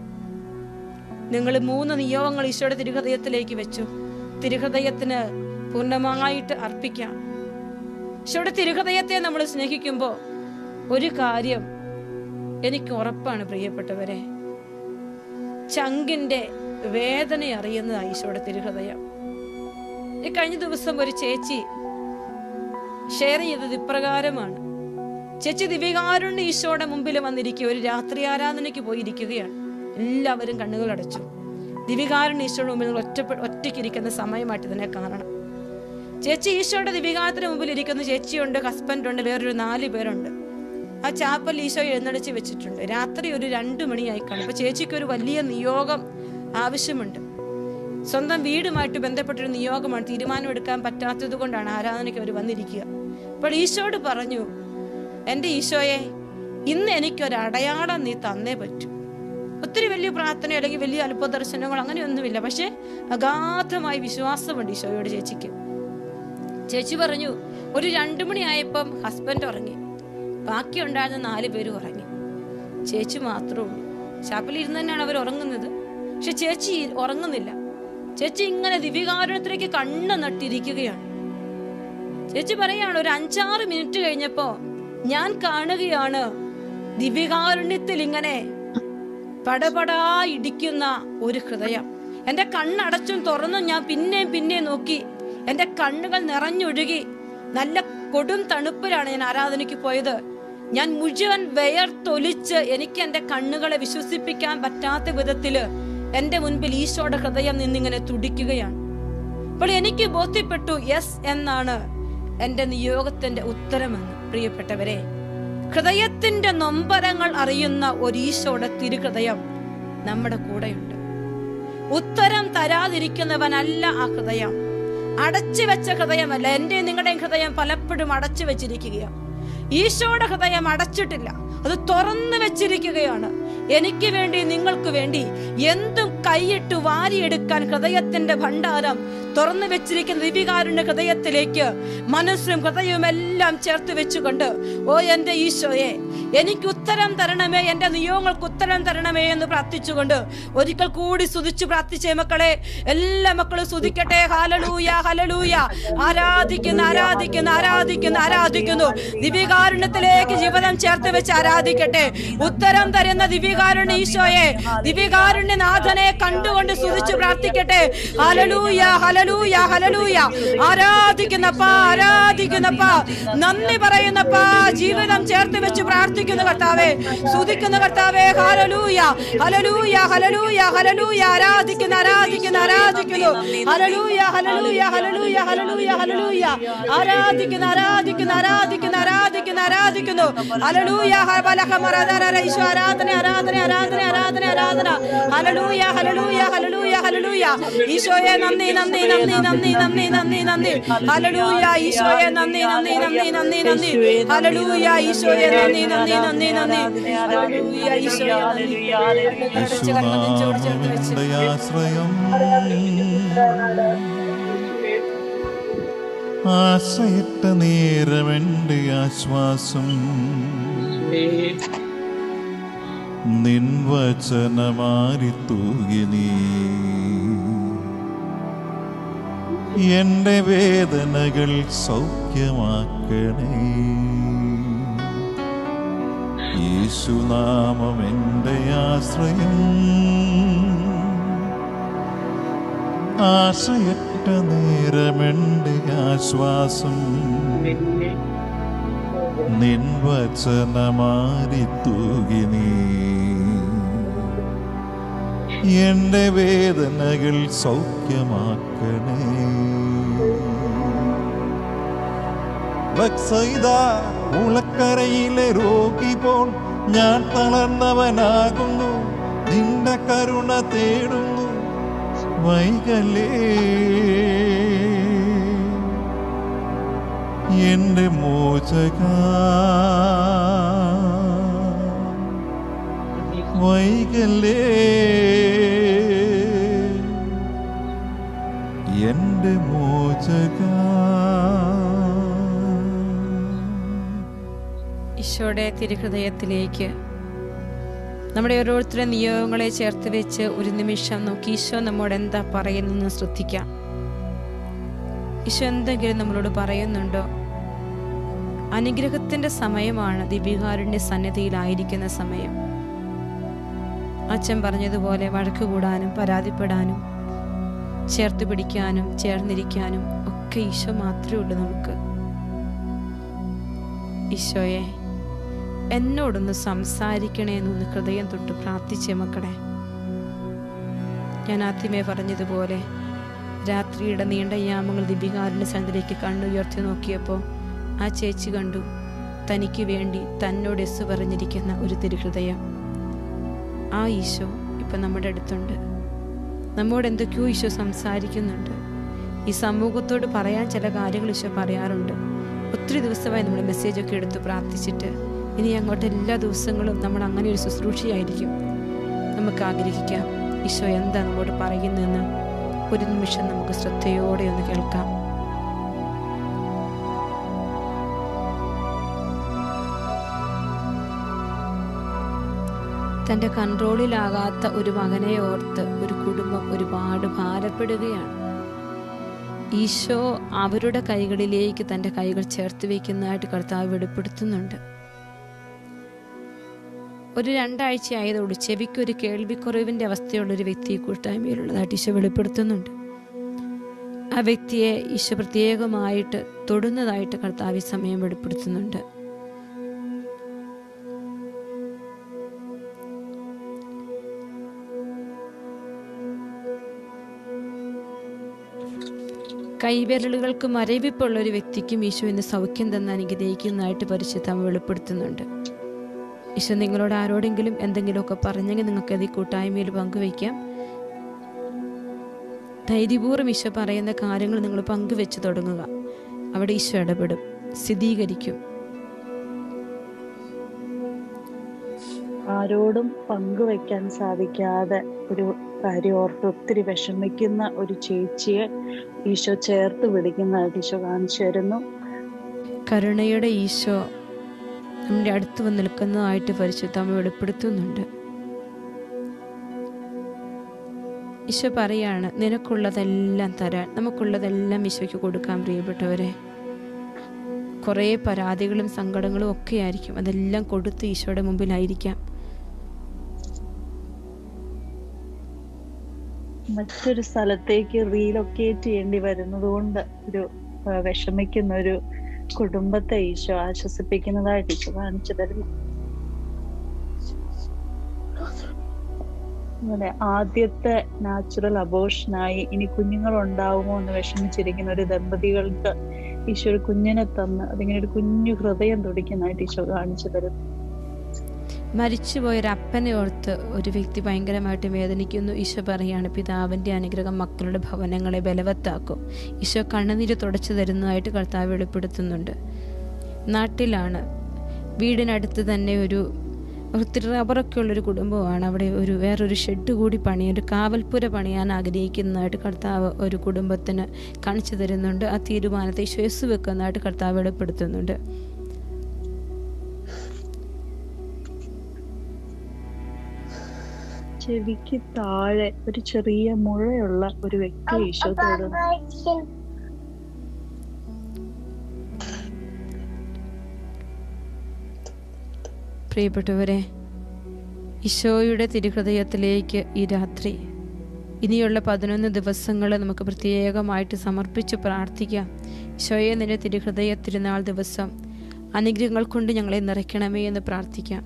നിങ്ങൾ മൂന്ന് നിയോഗങ്ങൾ ഈശോയുടെ തിരുഹൃദയത്തിലേക്ക് വെച്ചു തിരുഹൃദയത്തിന് പൂർണ്ണമായിട്ട് അർപ്പിക്കാം ഈശോയുടെ തിരുഹൃദയത്തെ നമ്മൾ സ്നേഹിക്കുമ്പോൾ ഒരു കാര്യം എനിക്ക് ഉറപ്പാണ് പ്രിയപ്പെട്ടവരെ ചങ്കിന്റെ വേദന അറിയുന്നതാണ് ഈശോയുടെ തിരുഹൃദയം ഈ കഴിഞ്ഞ ദിവസം ഒരു ചേച്ചി ഷെയർ ചെയ്തത് ഇപ്രകാരമാണ് ചേച്ചി ദിവികാരുണ്യ ഈശോയുടെ മുമ്പിൽ വന്നിരിക്കുക ഒരു രാത്രി ആരാധനയ്ക്ക് പോയിരിക്കുകയാണ് എല്ലാവരും കണ്ണുകൾ അടച്ചു ദിവികാരുണ്യ ഈശോയുടെ മുമ്പിൽ നിങ്ങൾ ഒറ്റപ്പെ ഒറ്റയ്ക്കിരിക്കുന്ന സമയമായിട്ട് ഇതിനെ കാണണം ചേച്ചി ഈശോയുടെ ദിവികാരത്തിന് മുമ്പിൽ ഇരിക്കുന്ന ചേച്ചിയുണ്ട് ഹസ്ബൻഡ് ഉണ്ട് വേറൊരു നാല് പേരുണ്ട് ആ ചാപ്പൽ ഈശോ എഴുന്നള്ളിച്ച് വെച്ചിട്ടുണ്ട് രാത്രി ഒരു രണ്ടു മണിയായി കാണും അപ്പൊ ചേച്ചിക്ക് ഒരു വലിയ നിയോഗം ആവശ്യമുണ്ട് സ്വന്തം വീടുമായിട്ട് ബന്ധപ്പെട്ടൊരു നിയോഗമാണ് തീരുമാനമെടുക്കാൻ പറ്റാത്തത് കൊണ്ടാണ് ആരാധനയ്ക്ക് അവർ വന്നിരിക്കുക അപ്പോൾ ഈശോട് പറഞ്ഞു എൻ്റെ ഈശോയെ ഇന്ന് എനിക്കൊരു അടയാളം നീ തന്നേ പറ്റൂ ഒത്തിരി വലിയ പ്രാർത്ഥന അല്ലെങ്കിൽ വലിയ അല്പ ദർശനങ്ങൾ അങ്ങനെയൊന്നുമില്ല പക്ഷെ അഗാധമായ വിശ്വാസമുണ്ട് ഈശോയോട് ചേച്ചിക്ക് ചേച്ചി പറഞ്ഞു ഒരു രണ്ടു മണിയായപ്പം ഹസ്ബൻഡ് ഉറങ്ങി ബാക്കി ഉണ്ടായിരുന്ന നാല് പേരും ഉറങ്ങി ചേച്ചി മാത്രമേ ഉള്ളൂ ഷാപ്പിൽ ഇരുന്ന് തന്നെയാണ് അവർ ഉറങ്ങുന്നത് പക്ഷെ ചേച്ചി ഉറങ്ങുന്നില്ല ചേച്ചി ഇങ്ങനെ ദിവ്യകാരുണ്യത്തിലേക്ക് കണ്ണ് നട്ടിരിക്കുകയാണ് ചേച്ചി പറയാണ് ഒരു അഞ്ചാറ് മിനിറ്റ് കഴിഞ്ഞപ്പോ ഞാൻ കാണുകയാണ് ദിവ്യകാരുണ്യത്തിൽ ഇങ്ങനെ പടപടാ ഇടിക്കുന്ന ഒരു ഹൃദയം എന്റെ കണ്ണടച്ചും തുറന്നും ഞാൻ പിന്നെയും പിന്നെയും നോക്കി എന്റെ കണ്ണുകൾ നിറഞ്ഞൊഴുകി നല്ല കൊടും തണുപ്പിലാണ് ഞാൻ ആരാധനയ്ക്ക് പോയത് ഞാൻ മുഴുവൻ വെയർത്തൊലിച്ച് എനിക്ക് എന്റെ കണ്ണുകളെ വിശ്വസിപ്പിക്കാൻ പറ്റാത്ത വിധത്തില് എന്റെ മുൻപിൽ ഈശോയുടെ ഹൃദയം നിന്നിങ്ങനെ തുടിക്കുകയാണ് അപ്പോൾ എനിക്ക് ബോധ്യപ്പെട്ടു യെസ് എന്നാണ് എന്റെ നിയോഗത്തിന്റെ ഉത്തരമെന്ന് പ്രിയപ്പെട്ടവരെ ഹൃദയത്തിന്റെ നൊമ്പരങ്ങൾ അറിയുന്ന ഒരു ഈശോയുടെ തിരുഹൃദയം നമ്മുടെ കൂടെയുണ്ട് ഉത്തരം തരാതിരിക്കുന്നവനല്ല ആ ഹൃദയം അടച്ചു വെച്ച ഹൃദയമല്ല എന്റെ നിങ്ങളുടെയും ഹൃദയം പലപ്പോഴും അടച്ചു വെച്ചിരിക്കുകയാണ് ഈശോയുടെ ഹൃദയം അടച്ചിട്ടില്ല അത് തുറന്നു വെച്ചിരിക്കുകയാണ് എനിക്ക് വേണ്ടി നിങ്ങൾക്ക് വേണ്ടി എന്തും കൈയിട്ട് വാരിയെടുക്കാൻ ഹൃദയത്തിന്റെ ഭണ്ഡാരം തുറന്നു വെച്ചിരിക്കുന്ന ദിവികാരുണ്യ ഹൃദയത്തിലേക്ക് മനസ്സും ഹൃദയവും എല്ലാം ചേർത്ത് വെച്ചുകൊണ്ട് ഓ എന്റെ ഈശോയെ എനിക്ക് ഉത്തരം തരണമേ എന്റെ നിയോഗങ്ങൾക്ക് ഉത്തരം തരണമേ എന്ന് പ്രാർത്ഥിച്ചുകൊണ്ട് ഒരിക്കൽ കൂടി സ്തുതിച്ചു പ്രാർത്ഥിച്ചേ മക്കളെ എല്ലാ മക്കളും സ്തുതിക്കട്ടെ ഹലലൂയ ഹലലൂയ ആരാധിക്കുന്നു ആരാധിക്കുന്നു ആരാധിക്കുന്നു ആരാധിക്കുന്നു ദിവ്യകാരുണ്യത്തിലേക്ക് ജീവിതം ചേർത്ത് വെച്ച് ആരാധിക്കട്ടെ ഉത്തരം തരുന്ന ദിവ്യകാരുണ്യ ഈശോയെ ദിവ്യകാരുണ്യ നാഥനെ കണ്ടുകൊണ്ട് സ്തുതിച്ചു പ്രാർത്ഥിക്കട്ടെ ഹലലൂയ ഹലലൂയ ഹലലൂയ ആരാധിക്കുന്നപ്പാ ആരാധിക്കുന്നപ്പാ നന്ദി പറയുന്നപ്പാ ജീവിതം ചേർത്ത് വെച്ച് പ്രാർത്ഥിക്കുന്ന കർത്താവേ സ്തുതിക്കുന്ന കർത്താവേ ഹലലൂയ ഹലലൂയ ഹലലൂയ ഹലലൂയ ആരാധിക്കുന്ന ആരാധിക്കുന്ന ആരാധിക്കുന്നു ഹലലൂയ ഹലലൂയ ഹലലൂയ ഹലലൂയ ഹലലൂയ ആരാധിക്കുന്ന ആരാധിക്കുന്ന ആരാധിക്കുന്ന ആരാധിക്കുന്ന ആരാധിക്കുന്നു ഹലലൂയ ഹബലഹമറദര ഈശോ ആരാധന ആരാധന ആരാധന ആരാധന ആരാധന ഹലലൂയ ഹലലൂയ ഹലലൂയ ഹലലൂയ ഈശോയെ നന്ദി നന്ദി നന്ദി നന്ദി നന്ദി നന്ദി നന്ദി ഹലലൂയ ഈശോയെ നന്ദി നന്ദി നന്ദി നന്ദി നന്ദി ഹലലൂയ ഈശോയെ നന്ദി നന്ദി നന്ദി നന്ദി ഹലലൂയ ഈശോയെ നന്ദി കരച്ച് കരങ്ങൾ നെഞ്ചോട് ചേർത്ത് വെച്ച് യേശുനാമമെന്റെ ആശ്രയം ആശ്രയറ്റ നേരമെന്റെ ആശ്വാസം നിൻ വചനമാരി തൂകി നീ എന്റെ വേദനകൾ സൗഖ്യമാക്കണേ യേശുനാമം എൻ്റെ ആശ്രയം ആശയറ്റ നേരമെൻ്റെ ആശ്വാസം നിൻ വചനമാരി തൂകി നീ എന്റെ വേദനകൾ സൗഖ്യമാക്കണേ ബക്സൈദ ഉളക്കരയിലെ രോഗി പോൽ ഞാൻ തളർന്നവനാകുന്നു നിന്റെ കരുണ തേടുന്നു വൈകലേ എന്റെ മോചക വൈകലേ എന്റെ മോചക ഈശോയുടെ തിരുഹൃദയത്തിലേക്ക് നമ്മുടെ ഓരോരുത്തരുടെ നിയോഗങ്ങളെ ചേർത്ത് വെച്ച് ഒരു നിമിഷം നോക്കി ഈശോ നമ്മോട് എന്താ പറയുന്നതെന്ന് ശ്രദ്ധിക്കാം ഈശോ എന്തെങ്കിലും നമ്മളോട് പറയുന്നുണ്ടോ അനുഗ്രഹത്തിന്റെ സമയമാണ് ദിവ്യകാരുണ്യ സന്നിധിയിലായിരിക്കുന്ന സമയം അച്ഛൻ പറഞ്ഞതുപോലെ വഴക്ക് കൂടാനും പരാതിപ്പെടാനും ചേർത്ത് പിടിക്കാനും ചേർന്നിരിക്കാനും ഒക്കെ ഈശോ മാത്രമേ ഉള്ളൂ നമുക്ക് ഈശോയെ എന്നോടൊന്ന് സംസാരിക്കണേ എന്നൊന്ന് ഹൃദയം തൊട്ട് പ്രാർത്ഥിച്ചേ മക്കളെ ഞാൻ ആദ്യമേ പറഞ്ഞതുപോലെ രാത്രിയുടെ നീണ്ട യാമങ്ങൾ ദിപികാരൻ്റെ സന്നിധിയിലേക്ക് കണ്ണുയർത്തി നോക്കിയപ്പോൾ ആ ചേച്ചി കണ്ടു തനിക്ക് വേണ്ടി തന്നോട് എസ് പറഞ്ഞിരിക്കുന്ന ഒരു തിരുഹൃദയം ആ ഈശോ ഇപ്പം നമ്മുടെ അടുത്തുണ്ട് നമ്മോട് എന്തൊക്കെയോ ഈശോ സംസാരിക്കുന്നുണ്ട് ഈ സമൂഹത്തോട് പറയാൻ ചില കാര്യങ്ങൾ ഈശോ പറയാറുണ്ട് ഒത്തിരി ദിവസമായി നമ്മൾ മെസ്സേജൊക്കെ എടുത്ത് പ്രാർത്ഥിച്ചിട്ട് ഇനി അങ്ങോട്ട് എല്ലാ ദിവസങ്ങളും നമ്മൾ അങ്ങനെ ഒരു ശുശ്രൂഷയായിരിക്കും നമുക്ക് ആഗ്രഹിക്കാം ഈശോ എന്താ നമ്മോട് പറയുന്നതെന്ന് ഒരു നിമിഷം നമുക്ക് ശ്രദ്ധയോടെ ഒന്ന് കേൾക്കാം തൻ്റെ കൺട്രോളിലാകാത്ത ഒരു മകനെ ഓർത്ത് ഒരു കുടുംബം ഒരുപാട് ഭാരപ്പെടുകയാണ് ഈശോ അവരുടെ കൈകളിലേക്ക് തൻ്റെ കൈകൾ ചേർത്ത് വയ്ക്കുന്നതായിട്ട് കർത്താവ് വെളിപ്പെടുത്തുന്നുണ്ട് ഒരു രണ്ടാഴ്ചയായതോട് ചെവിക്കൊരു കേൾവിക്കുറവിൻ്റെ അവസ്ഥയുള്ള ഒരു വ്യക്തി ഈ കൂട്ടായ്മയിലുള്ളതായിട്ട് ഈശോ വെളിപ്പെടുത്തുന്നുണ്ട് ആ വ്യക്തിയെ ഈശോ പ്രത്യേകമായിട്ട് തൊടുന്നതായിട്ട് കർത്താവ് ഈ സമയം വെളിപ്പെടുത്തുന്നുണ്ട് കൈവിരലുകൾക്ക് മരവിപ്പുള്ള ഒരു വ്യക്തിക്കും ഈശോ ഇന്ന് സൗഖ്യം തന്ന് അനുഗ്രഹിക്കുന്നതായിട്ട് പരിശുദ്ധം വെളിപ്പെടുത്തുന്നുണ്ട് ഈശോ നിങ്ങളോട് ആരോടെങ്കിലും എന്തെങ്കിലുമൊക്കെ പറഞ്ഞെങ്കിൽ നിങ്ങൾക്ക് അത് ഈ കൂട്ടായ്മയിൽ പങ്കുവയ്ക്കാം ധൈര്യപൂർവ്വം ഈശോ പറയുന്ന കാര്യങ്ങൾ നിങ്ങൾ പങ്കുവെച്ച് തുടങ്ങുക അവിടെ ഈശോ ഇടപെടും സ്ഥിരീകരിക്കും ആരോടും പങ്കുവെക്കാൻ സാധിക്കാതെ ഒരു കാര്യം ഓർത്ത് ഒത്തിരി വിഷമിക്കുന്ന ഒരു ചേച്ചിയെ ഈശോ ചേർത്ത് പിടിക്കുന്നതായിട്ട് ഈശോ കാണിച്ചു തരുന്നു കരുണയുടെ ഈശോ നമ്മുടെ അടുത്ത് വന്ന് നിൽക്കുന്നതായിട്ട് പരിശുദ്ധമ്മ വെളിപ്പെടുത്തുന്നുണ്ട് ഈശോ പറയാണ് നിനക്കുള്ളതെല്ലാം തരാൻ നമുക്കുള്ളതെല്ലാം ഈശോയ്ക്ക് കൊടുക്കാൻ പ്രിയപ്പെട്ടവരെ കുറേ പരാതികളും സങ്കടങ്ങളും ഒക്കെ ആയിരിക്കും അതെല്ലാം കൊടുത്ത് ഈശോയുടെ മുമ്പിലായിരിക്കാം മറ്റൊരു സ്ഥലത്തേക്ക് റീലൊക്കേറ്റ് ചെയ്യേണ്ടി വരുന്നത് കൊണ്ട് ഒരു ആ, വിഷമിക്കുന്ന ഒരു കുടുംബത്തെ ഈശോ ആശ്വസിപ്പിക്കുന്നതായിട്ട് ഈശോ കാണിച്ചു തരുന്നു അങ്ങനെ ആദ്യത്തെ നാച്ചുറൽ അബോഷനായി ഇനി കുഞ്ഞുങ്ങൾ ഉണ്ടാവുമോ എന്ന് വിഷമിച്ചിരിക്കുന്ന ഒരു ദമ്പതികൾക്ക് ഈശോ ഒരു കുഞ്ഞിനെ തന്ന് അതിങ്ങനെ ഒരു കുഞ്ഞു ഹൃദയം തുടിക്കുന്നതായിട്ട് ഈശോ കാണിച്ചു തരുന്നു മരിച്ചുപോയ ഒരു അപ്പനെ ഓർത്ത് ഒരു വ്യക്തി ഭയങ്കരമായിട്ട് വേദനിക്കുന്നു ഈശോ പറയാണ് പിതാവിൻ്റെ അനുഗ്രഹം മക്കളുടെ ഭവനങ്ങളെ ബലവത്താക്കും ഈശോ കണ്ണുനീര് തുടച്ചു തരുന്നതായിട്ട് കർത്താവ് വെളിപ്പെടുത്തുന്നുണ്ട് നാട്ടിലാണ് വീടിനടുത്ത് തന്നെ ഒരു ഒത്തിരി റബ്ബറൊക്കെ ഉള്ളൊരു കുടുംബമാണ് അവിടെ ഒരു വേറൊരു ഷെഡ് കൂടി പണി ഒരു കാവൽപ്പുര പണിയാൻ ആഗ്രഹിക്കുന്നതായിട്ട് കർത്താവ് ഒരു കുടുംബത്തിന് കാണിച്ചു തരുന്നുണ്ട് ആ തീരുമാനത്തെ ഈശോ യേശു വെക്കുന്നതായിട്ട് കർത്താവ് വെളിപ്പെടുത്തുന്നുണ്ട് ചെവിക്ക് താഴെ ഒരു ചെറിയ മുഴയുള്ള ഒരു വ്യക്തി ഈശോ തൊടുന്നു പ്രിയപ്പെട്ടവരെ ഈശോയുടെ തിരുഹൃദയത്തിലേക്ക് ഈ രാത്രി ഇനിയുള്ള പതിനൊന്ന് ദിവസങ്ങൾ നമുക്ക് പ്രത്യേകമായിട്ട് സമർപ്പിച്ച് പ്രാർത്ഥിക്കാം ഈശോയെ നിന്റെ തിരുഹൃദയ തിരുനാൾ ദിവസം അനുഗ്രഹങ്ങൾ കൊണ്ട് ഞങ്ങളെ നിറയ്ക്കണമേ എന്ന് പ്രാർത്ഥിക്കാം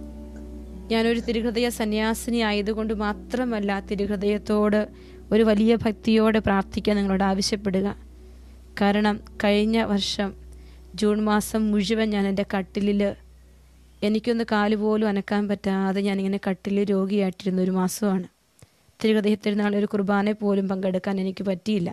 ഞാനൊരു തിരുഹൃദയ സന്യാസിനി ആയതുകൊണ്ട് മാത്രമല്ല തിരുഹൃദയത്തോട് ഒരു വലിയ ഭക്തിയോടെ പ്രാർത്ഥിക്കാൻ നിങ്ങളോട് ആവശ്യപ്പെടുക കാരണം കഴിഞ്ഞ വർഷം ജൂൺ മാസം മുഴുവൻ ഞാൻ എൻ്റെ കട്ടിലിൽ എനിക്കൊന്ന് കാല് പോലും അനക്കാൻ പറ്റാതെ ഞാനിങ്ങനെ കട്ടിൽ രോഗിയായിട്ടിരുന്ന ഒരു മാസമാണ് തിരുഹൃദയ തിരുനാൾ ഒരു കുർബാന പോലും പങ്കെടുക്കാൻ എനിക്ക് പറ്റിയില്ല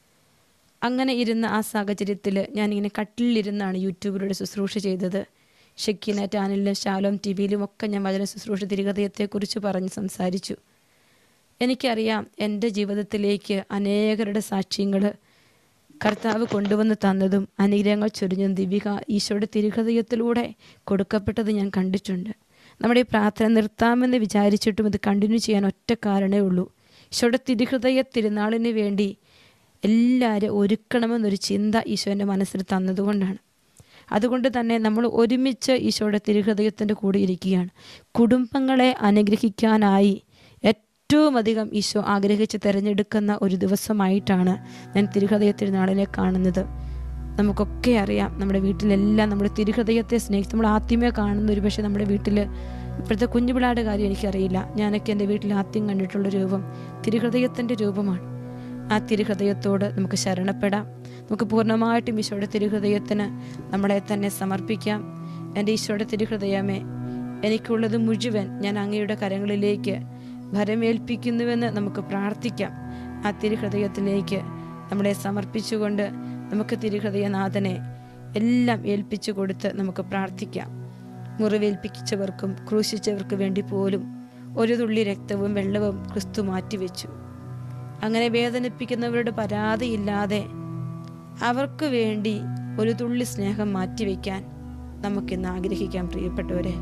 അങ്ങനെ ഇരുന്ന ആ സാഹചര്യത്തിൽ ഞാനിങ്ങനെ കട്ടിലിരുന്നാണ് യൂട്യൂബിലൂടെ ശുശ്രൂഷ ചെയ്തത് ഷെക്കിന ചാനലിലും ശാലോം ടി വിയിലും ഒക്കെ ഞാൻ വചന ശുശ്രൂഷ തിരുഹൃദയത്തെക്കുറിച്ച് പറഞ്ഞ് സംസാരിച്ചു എനിക്കറിയാം എൻ്റെ ജീവിതത്തിലേക്ക് അനേകരുടെ സാക്ഷ്യങ്ങൾ കർത്താവ് കൊണ്ടുവന്ന് തന്നതും അനുഗ്രഹങ്ങൾ ചൊരിഞ്ഞതും ദിവിക ഈശോയുടെ തിരുഹൃദയത്തിലൂടെ കൊടുക്കപ്പെട്ടത് ഞാൻ കണ്ടിട്ടുണ്ട് നമ്മുടെ ഈ പ്രാർത്ഥന നിർത്താമെന്ന് വിചാരിച്ചിട്ടും ഇത് കണ്ടിന്യൂ ചെയ്യാൻ ഒറ്റ കാരണമേ ഉള്ളൂ ഈശോയുടെ തിരുഹൃദയ തിരുനാളിന് വേണ്ടി എല്ലാവരും ഒരുക്കണമെന്നൊരു ചിന്ത ഈശോൻ്റെ മനസ്സിൽ തന്നതുകൊണ്ടാണ് അതുകൊണ്ട് തന്നെ നമ്മൾ ഒരുമിച്ച് ഈശോയുടെ തിരുഹൃദയത്തിൻ്റെ കൂടെ ഇരിക്കുകയാണ് കുടുംബങ്ങളെ അനുഗ്രഹിക്കാനായി ഏറ്റവും അധികം ഈശോ ആഗ്രഹിച്ച് തിരഞ്ഞെടുക്കുന്ന ഒരു ദിവസമായിട്ടാണ് ഞാൻ തിരുഹൃദയ തിരുനാളിനെ കാണുന്നത് നമുക്കൊക്കെ അറിയാം നമ്മുടെ വീട്ടിലെല്ലാം നമ്മുടെ തിരുഹൃദയത്തെ സ്നേഹിച്ച് നമ്മൾ ആദ്യമേ കാണുന്ന ഒരു പക്ഷേ നമ്മുടെ വീട്ടിൽ ഇപ്പോഴത്തെ കുഞ്ഞു പിള്ളേരുടെ കാര്യം എനിക്കറിയില്ല ഞാനൊക്കെ എൻ്റെ വീട്ടിൽ ആദ്യം കണ്ടിട്ടുള്ള രൂപം തിരുഹൃദയത്തിൻ്റെ രൂപമാണ് ആ തിരുഹൃദയത്തോട് നമുക്ക് ശരണപ്പെടാം നമുക്ക് പൂർണ്ണമായിട്ടും ഈശോയുടെ തിരുഹൃദയത്തിന് നമ്മളെ തന്നെ സമർപ്പിക്കാം എൻ്റെ ഈശോയുടെ തിരുഹൃദയമേ എനിക്കുള്ളത് മുഴുവൻ ഞാൻ അങ്ങയുടെ കരങ്ങളിലേക്ക് ഭരമേൽപ്പിക്കുന്നുവെന്ന് നമുക്ക് പ്രാർത്ഥിക്കാം ആ തിരുഹൃദയത്തിലേക്ക് നമ്മളെ സമർപ്പിച്ചുകൊണ്ട് നമുക്ക് തിരുഹൃദയനാഥനെ എല്ലാം ഏൽപ്പിച്ചു കൊടുത്ത് നമുക്ക് പ്രാർത്ഥിക്കാം മുറിവേൽപ്പിച്ചവർക്കും ക്രൂശിച്ചവർക്ക് വേണ്ടി പോലും ഒരു തുള്ളി രക്തവും വെള്ളവും ക്രിസ്തു മാറ്റിവെച്ചു അങ്ങനെ വേദനിപ്പിക്കുന്നവരുടെ പരാതിയില്ലാതെ അവർക്ക് വേണ്ടി ഒരു തുള്ളി സ്നേഹം മാറ്റിവെക്കാൻ നമുക്കിന്ന് ആഗ്രഹിക്കാം പ്രിയപ്പെട്ടവരെ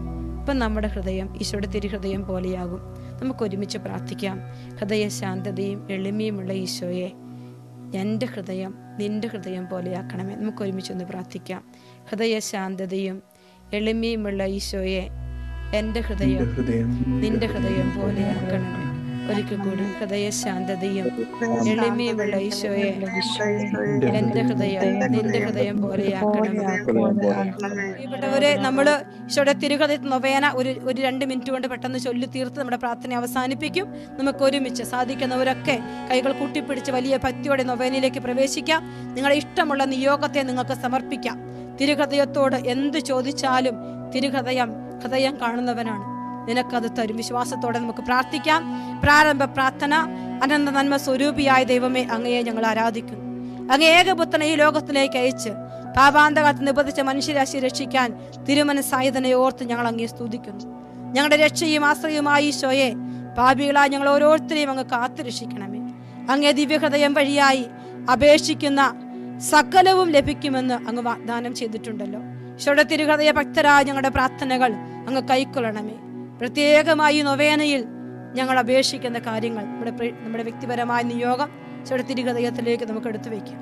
അപ്പം നമ്മുടെ ഹൃദയം ഈശോയുടെ തിരുഹൃദയം പോലെയാകും നമുക്ക് ഒരുമിച്ച് പ്രാർത്ഥിക്കാം ഹൃദയ ശാന്തതയും എളിമയുമുള്ള ഈശോയെ എൻ്റെ ഹൃദയം നിന്റെ ഹൃദയം പോലെയാക്കണമേ നമുക്ക് ഒരുമിച്ചൊന്ന് പ്രാർത്ഥിക്കാം ഹൃദയ ശാന്തതയും എളിമയുമുള്ള ഈശോയെ എൻ്റെ ഹൃദയം നിന്റെ ഹൃദയം പോലെയാക്കണമേ ഒരിക്കൽ കൂടി ഹൃദയ ശാന്തതയും എളിമയുമുള്ള ഈശോയെ എൻ്റെ ഹൃദയം നിന്റെ ഹൃദയം പോലെയാക്കണമേ പ്രിയപ്പെട്ടവരെ നമ്മൾ ഈശോയുടെ തിരുഹൃദയത്തിൽ നൊവേന ഒരു ഒരു രണ്ട് മിനിറ്റ് കൊണ്ട് പെട്ടെന്ന് ചൊല്ലി തീർത്ത് നമ്മുടെ പ്രാർത്ഥന അവസാനിപ്പിക്കും നമുക്ക് ഒരുമിച്ച് സാധിക്കുന്നവരൊക്കെ കൈകൾ കൂട്ടിപ്പിടിച്ച് വലിയ ഭക്തിയോടെ നൊവേനയിലേക്ക് പ്രവേശിക്കാം നിങ്ങളുടെ ഇഷ്ടമുള്ള നിയോഗത്തെ നിങ്ങൾക്ക് സമർപ്പിക്കാം തിരുഹൃദയത്തോട് എന്ത് ചോദിച്ചാലും തിരുഹൃദയം ഹൃദയം കാണുന്നവനാണ് നിനക്കത് തരും വിശ്വാസത്തോടെ നമുക്ക് പ്രാർത്ഥിക്കാം പ്രാരംഭ പ്രാർത്ഥന അനന്ത നന്മ സ്വരൂപിയായ ദൈവമേ അങ്ങയെ ഞങ്ങൾ ആരാധിക്കുന്നു അങ്ങ് ഏകപുത്രനെ ഈ ലോകത്തിലേക്ക് അയച്ച് പാപാന്തകാലത്ത് നിബന്ധിച്ച മനുഷ്യരാശി രക്ഷിക്കാൻ തിരുമനസായുധനെ ഓർത്ത് ഞങ്ങൾ അങ്ങേ സ്തുതിക്കുന്നു ഞങ്ങളുടെ രക്ഷയും ആശ്രയവുമായ ഈശോയെ പാപികളായി ഞങ്ങൾ ഓരോരുത്തരെയും അങ്ങ് കാത്തു രക്ഷിക്കണമേ അങ്ങേ ദിവ്യഹൃദയം വഴിയായി അപേക്ഷിക്കുന്ന സകലവും ലഭിക്കുമെന്ന് അങ്ങ് വാഗ്ദാനം ചെയ്തിട്ടുണ്ടല്ലോ ഈശോയുടെ തിരുഹൃദയ ഭക്തരായ ഞങ്ങളുടെ പ്രാർത്ഥനകൾ അങ്ങ് കൈക്കൊള്ളണമേ പ്രത്യേകമായി ഈ നൊവേനയിൽ ഞങ്ങൾ അപേക്ഷിക്കുന്ന കാര്യങ്ങൾ നമ്മുടെ പ്രി- നമ്മുടെ വ്യക്തിപരമായ നിയോഗം ഈശോയുടെ തിരുഹൃദയത്തിലേക്ക് നമുക്ക് എടുത്തു വയ്ക്കാം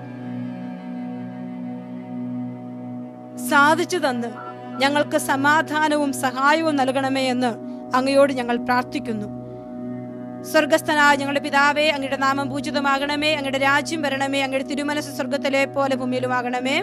സാധിച്ചു തന്ന് ഞങ്ങൾക്ക് സമാധാനവും സഹായവും നൽകണമേ എന്ന് അങ്ങയോട് ഞങ്ങൾ പ്രാർത്ഥിക്കുന്നു സ്വർഗസ്ഥനായ ഞങ്ങളുടെ പിതാവേ അങ്ങയുടെ നാമം പൂജിതമാകണമേ അങ്ങയുടെ രാജ്യം വരണമേ അങ്ങയുടെ തിരുമനസ് സ്വർഗത്തിലെ പോലെ ഭൂമിയിലുമാകണമേ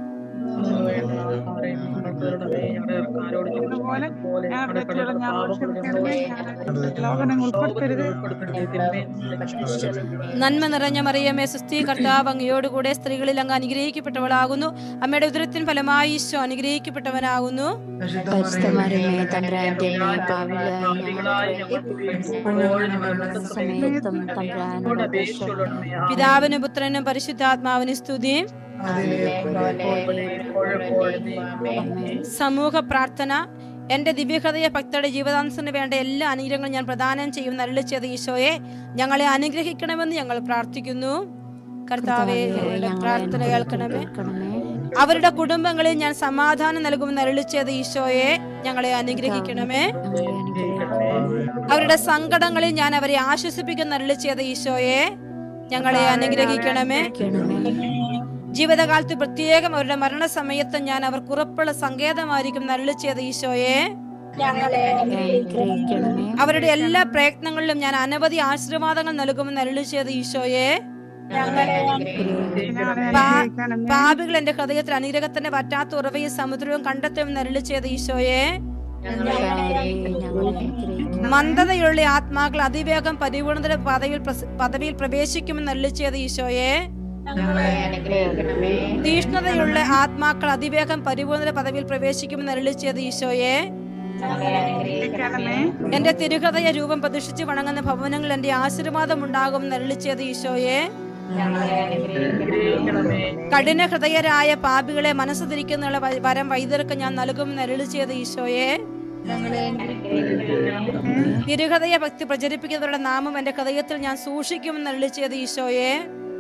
നന്മ നിറഞ്ഞ മറിയമേ സുസ്ഥി കർത്താവ് അങ്ങയോടുകൂടെ സ്ത്രീകളിൽ അങ്ങ് അനുഗ്രഹിക്കപ്പെട്ടവളാകുന്നു അമ്മയുടെ ഉദരത്തിൻ ഫലമായി ഈശോ അനുഗ്രഹിക്കപ്പെട്ടവനാകുന്നു പരിശുദ്ധമറിയമേ തമ്പുരാന്റെ അമ്മേ, പാപികളായ ഞങ്ങൾക്ക് സമയത്തും തമ്പുരാനോട് അപേക്ഷിക്കണമേ. പിതാവിനും പുത്രനും പരിശുദ്ധാത്മാവിനും സ്തുതി സമൂഹ പ്രാർത്ഥന എന്റെ ദിവ്യഹൃദയ ഭക്തരുടെ ജീവിതാംശത്തിന് വേണ്ട എല്ലാ അനുഗ്രഹങ്ങളും ഞാൻ പ്രദാനം ചെയ്യും നരളി ചെയ്ത ഈശോയെ ഞങ്ങളെ അനുഗ്രഹിക്കണമെന്ന് ഞങ്ങൾ പ്രാർത്ഥിക്കുന്നു കർത്താവെ ഞങ്ങളുടെ പ്രാർത്ഥന കേൾക്കണമേ അവരുടെ കുടുംബങ്ങളിൽ ഞാൻ സമാധാനം നൽകുമെന്ന് അരുളി ചെയ്ത ഈശോയെ ഞങ്ങളെ അനുഗ്രഹിക്കണമേ ഞങ്ങളെ അനുഗ്രഹിക്കണമേ. അവരുടെ സങ്കടങ്ങളിൽ ഞാൻ അവരെ ആശ്വസിപ്പിക്കുന്ന അരുളി ചെയ്ത ഈശോയെ ഞങ്ങളെ അനുഗ്രഹിക്കണമേ ജീവിതകാലത്ത് പ്രത്യേകം അവരുടെ മരണസമയത്ത് ഞാൻ അവർക്ക് ഉറപ്പുള്ള സങ്കേതമായിരിക്കും നരളി ചെയ്ത ഈശോയെ ഞങ്ങളെ അനുഗ്രഹിക്കണമേ അവരുടെ എല്ലാ പ്രയത്നങ്ങളിലും ഞാൻ അനവധി ആശീർവാദങ്ങൾ നൽകുമെന്ന് അരുളി ചെയ്ത ഈശോയെ പാ- പാപികൾ എന്റെ ഹൃദയത്തിൽ അനുഗ്രഹത്തിന്റെ പറ്റാത്ത ഉറവയും സമുദ്രവും കണ്ടെത്തുമെന്ന് അരുളി ചെയ്ത ഈശോയെ കർത്താവേ, ഞങ്ങളെ അനുഗ്രഹിക്കണമേ. മന്ദതയുള്ള ആത്മാക്കൾ അതിവേഗം പരിപൂർണതയുടെ പദവിയിൽ പ്രസ- പദവിയിൽ പ്രവേശിക്കുമെന്ന് അരുളി ചെയ്ത ഈശോയെ തീഷ്ണതയുള്ള ആത്മാക്കൾ അതിവേഗം പരിപൂർണ പദവിയിൽ പ്രവേശിക്കുമെന്ന് അരുളി ചെയ്ത ഈശോയെ എന്റെ തിരുഹൃദയ രൂപം പ്രതിഷ്ഠിച്ച് വണങ്ങുന്ന ഭവനങ്ങളിൽ എന്റെ ആശീർവാദം ഉണ്ടാകുമെന്ന് അരുളി ചെയ്ത ഈശോയെ കഠിന ഹൃദയരായ പാപികളെ മനസ്സ് തിരിക്കുന്നുള്ള വ- വരം വൈദ്യർക്ക് ഞാൻ നൽകുമെന്ന് അരുളി ചെയ്ത ഈശോയെ തിരുഹൃദയ ഭക്തി പ്രചരിപ്പിക്കുന്നവരുടെ നാമം എന്റെ ഹൃദയത്തിൽ ഞാൻ സൂക്ഷിക്കുമെന്ന് അരുളി ചെയ്ത ഈശോയെ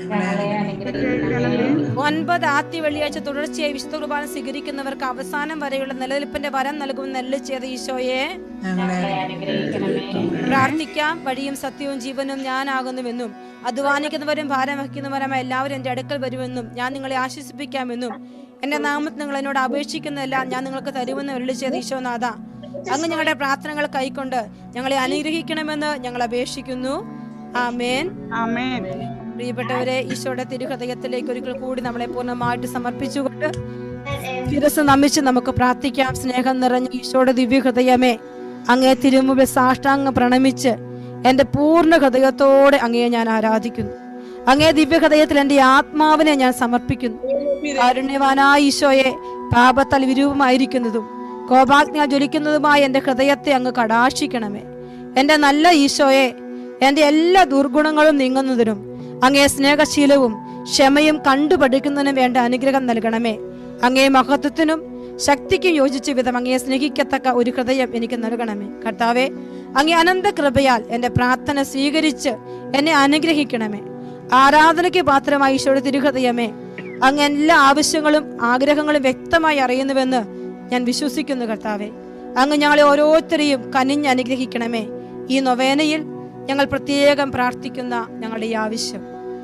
ഒൻപത് ആദ്യ വെള്ളിയാഴ്ച തുടർച്ചയായി വിശുദ്ധ കുർബാന സ്വീകരിക്കുന്നവർക്ക് അവസാനം വരെയുള്ള നിലനിൽപ്പിന്റെ വരം നൽകുമെന്ന് അരുളി ചെയ്ത ഈശോയെ പ്രാർത്ഥിക്കാം വഴിയും സത്യവും ജീവനും ഞാനാകുന്നുവെന്നും അധ്വാനിക്കുന്നവരും ഭാരം വഹിക്കുന്നവരുമായ എല്ലാവരും എന്റെ അടുക്കൽ വരുമെന്നും ഞാൻ നിങ്ങളെ ആശ്വസിപ്പിക്കാമെന്നും എന്റെ നാമത്തിൽ നിങ്ങൾ എന്നോട് അപേക്ഷിക്കുന്നതെല്ലാം ഞാൻ നിങ്ങൾക്ക് തരുമെന്ന് അരുളി ചെയ്ത ഈശോനാഥ അങ്ങ് ഞങ്ങളുടെ പ്രാർത്ഥനകൾ കൈക്കൊണ്ട് ഞങ്ങളെ അനുഗ്രഹിക്കണമെന്ന് ഞങ്ങൾ അപേക്ഷിക്കുന്നു ആമേൻ ആമേൻ പ്രിയപ്പെട്ടവരെ ഈശോയുടെ തിരുഹൃദയത്തിലേക്ക് ഒരിക്കൽ കൂടി നമ്മളെ പൂർണ്ണമായിട്ട് സമർപ്പിച്ചുകൊണ്ട് ശിരസ് നമിച്ച് നമുക്ക് പ്രാർത്ഥിക്കാം സ്നേഹം നിറഞ്ഞ ഈശോയുടെ ദിവ്യഹൃദയമേ അങ്ങേ തിരുമുമ്പിൽ സാഷ്ടാംഗം പ്രണമിച്ച് എന്റെ പൂർണ്ണ ഹൃദയത്തോടെ അങ്ങയെ ഞാൻ ആരാധിക്കുന്നു അങ്ങേ ദിവ്യഹൃദയത്തിൽ എന്റെ ആത്മാവിനെ ഞാൻ സമർപ്പിക്കുന്നു കാരുണ്യവാനായ ഈശോയെ പാപത്താൽ വിരൂപമായിരിക്കുന്നതും കോപാഗ്നിയാൽ ജ്വലിക്കുന്നതുമായ എന്റെ ഹൃദയത്തെ അങ്ങ് കടാക്ഷിക്കണമേ എന്റെ നല്ല ഈശോയെ എന്റെ എല്ലാ ദുർഗുണങ്ങളും നീങ്ങുന്നതിനും അങ്ങേ സ്നേഹശീലവും ക്ഷമയും കണ്ടുപഠിക്കുന്നതിനും വേണ്ട അനുഗ്രഹം നൽകണമേ അങ്ങേ മഹത്വത്തിനും ശക്തിക്കും യോജിച്ച വിധം അങ്ങയെ സ്നേഹിക്കത്തക്ക ഒരു ഹൃദയം എനിക്ക് നൽകണമേ കർത്താവെ അങ്ങേ അനന്ത കൃപയാൽ എന്റെ പ്രാർത്ഥന സ്വീകരിച്ച് എന്നെ അനുഗ്രഹിക്കണമേ ആരാധനയ്ക്ക് പാത്രമായ ഈശോയുടെ തിരുഹൃദയമേ അങ്ങ് എല്ലാ ആവശ്യങ്ങളും ആഗ്രഹങ്ങളും വ്യക്തമായി അറിയുന്നുവെന്ന് ഞാൻ വിശ്വസിക്കുന്നു കർത്താവെ അങ്ങ് ഞങ്ങളെ ഓരോരുത്തരെയും കനിഞ്ഞ് അനുഗ്രഹിക്കണമേ ഈ നൊവേനയിൽ ഞങ്ങൾ പ്രത്യേകം പ്രാർത്ഥിക്കുന്ന ഞങ്ങളുടെ ഈ ആവശ്യം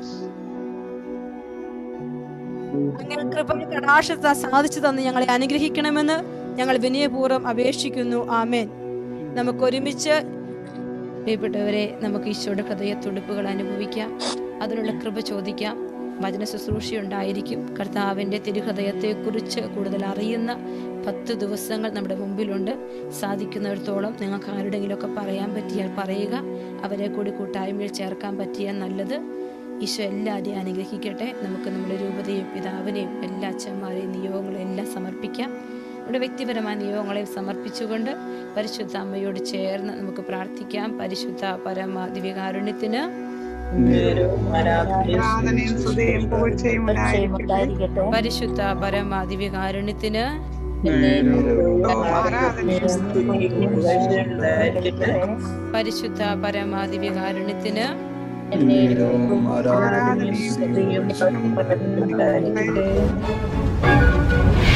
അങ്ങനെ കൃപ കടാശത്ത സാധിച്ചു തന്ന് ഞങ്ങളെ അനുഗ്രഹിക്കണമെന്ന് ഞങ്ങൾ വിനയപൂർവ്വം അപേക്ഷിക്കുന്നു ആമേൻ നമുക്ക് ഒരുമിച്ച് പ്രിയപ്പെട്ടവരെ നമുക്ക് ഈശോയുടെ ഹൃദയത്തുടുപ്പുകൾ അനുഭവിക്കാം അതിനുള്ള കൃപ ചോദിക്കാം വചന ശുശ്രൂഷ ഉണ്ടായിരിക്കും കർത്താവിൻ്റെ തിരുഹൃദയത്തെക്കുറിച്ച് കൂടുതൽ അറിയുന്ന പത്ത് ദിവസങ്ങൾ നമ്മുടെ മുമ്പിലുണ്ട് സാധിക്കുന്നിടത്തോളം നിങ്ങൾക്ക് ആരുടെങ്കിലുമൊക്കെ പറയാൻ പറ്റിയാൽ പറയുക അവരെ കൂടി കൂട്ടായ്മയിൽ ചേർക്കാൻ പറ്റിയാൽ നല്ലത് ഈശോ എല്ലാവരെയും അനുഗ്രഹിക്കട്ടെ നമുക്ക് നമ്മുടെ രൂപതയും പിതാവിനെയും എല്ലാ അച്ഛന്മാരെയും നിയോഗങ്ങളും എല്ലാം സമർപ്പിക്കാം നമ്മുടെ വ്യക്തിപരമായ നിയോഗങ്ങളെയും സമർപ്പിച്ചുകൊണ്ട് പരിശുദ്ധ അമ്മയോട് ചേർന്ന് നമുക്ക് പ്രാർത്ഥിക്കാം പരിശുദ്ധ പരമ ദിവ്യകാരുണ്യത്തിന് ആരാധനയും സ്തുതിയും പുകഴ്ചയും ഉണ്ടായിരിക്കട്ടെ ഉണ്ടായിരിക്കട്ടെ പരിശുദ്ധ പരമ ദിവ്യകാരുണ്യത്തിന് ആരാധനയും സ്തുതിയും പുകഴ്ചയും ഉണ്ടായിരിക്കട്ടെ പരിശുദ്ധ പരമ ദിവ്യകാരുണ്യത്തിന് ആരാധനയും സ്തുതിയും പുകഴ്ചയും ഉണ്ടായിരിക്കട്ടെ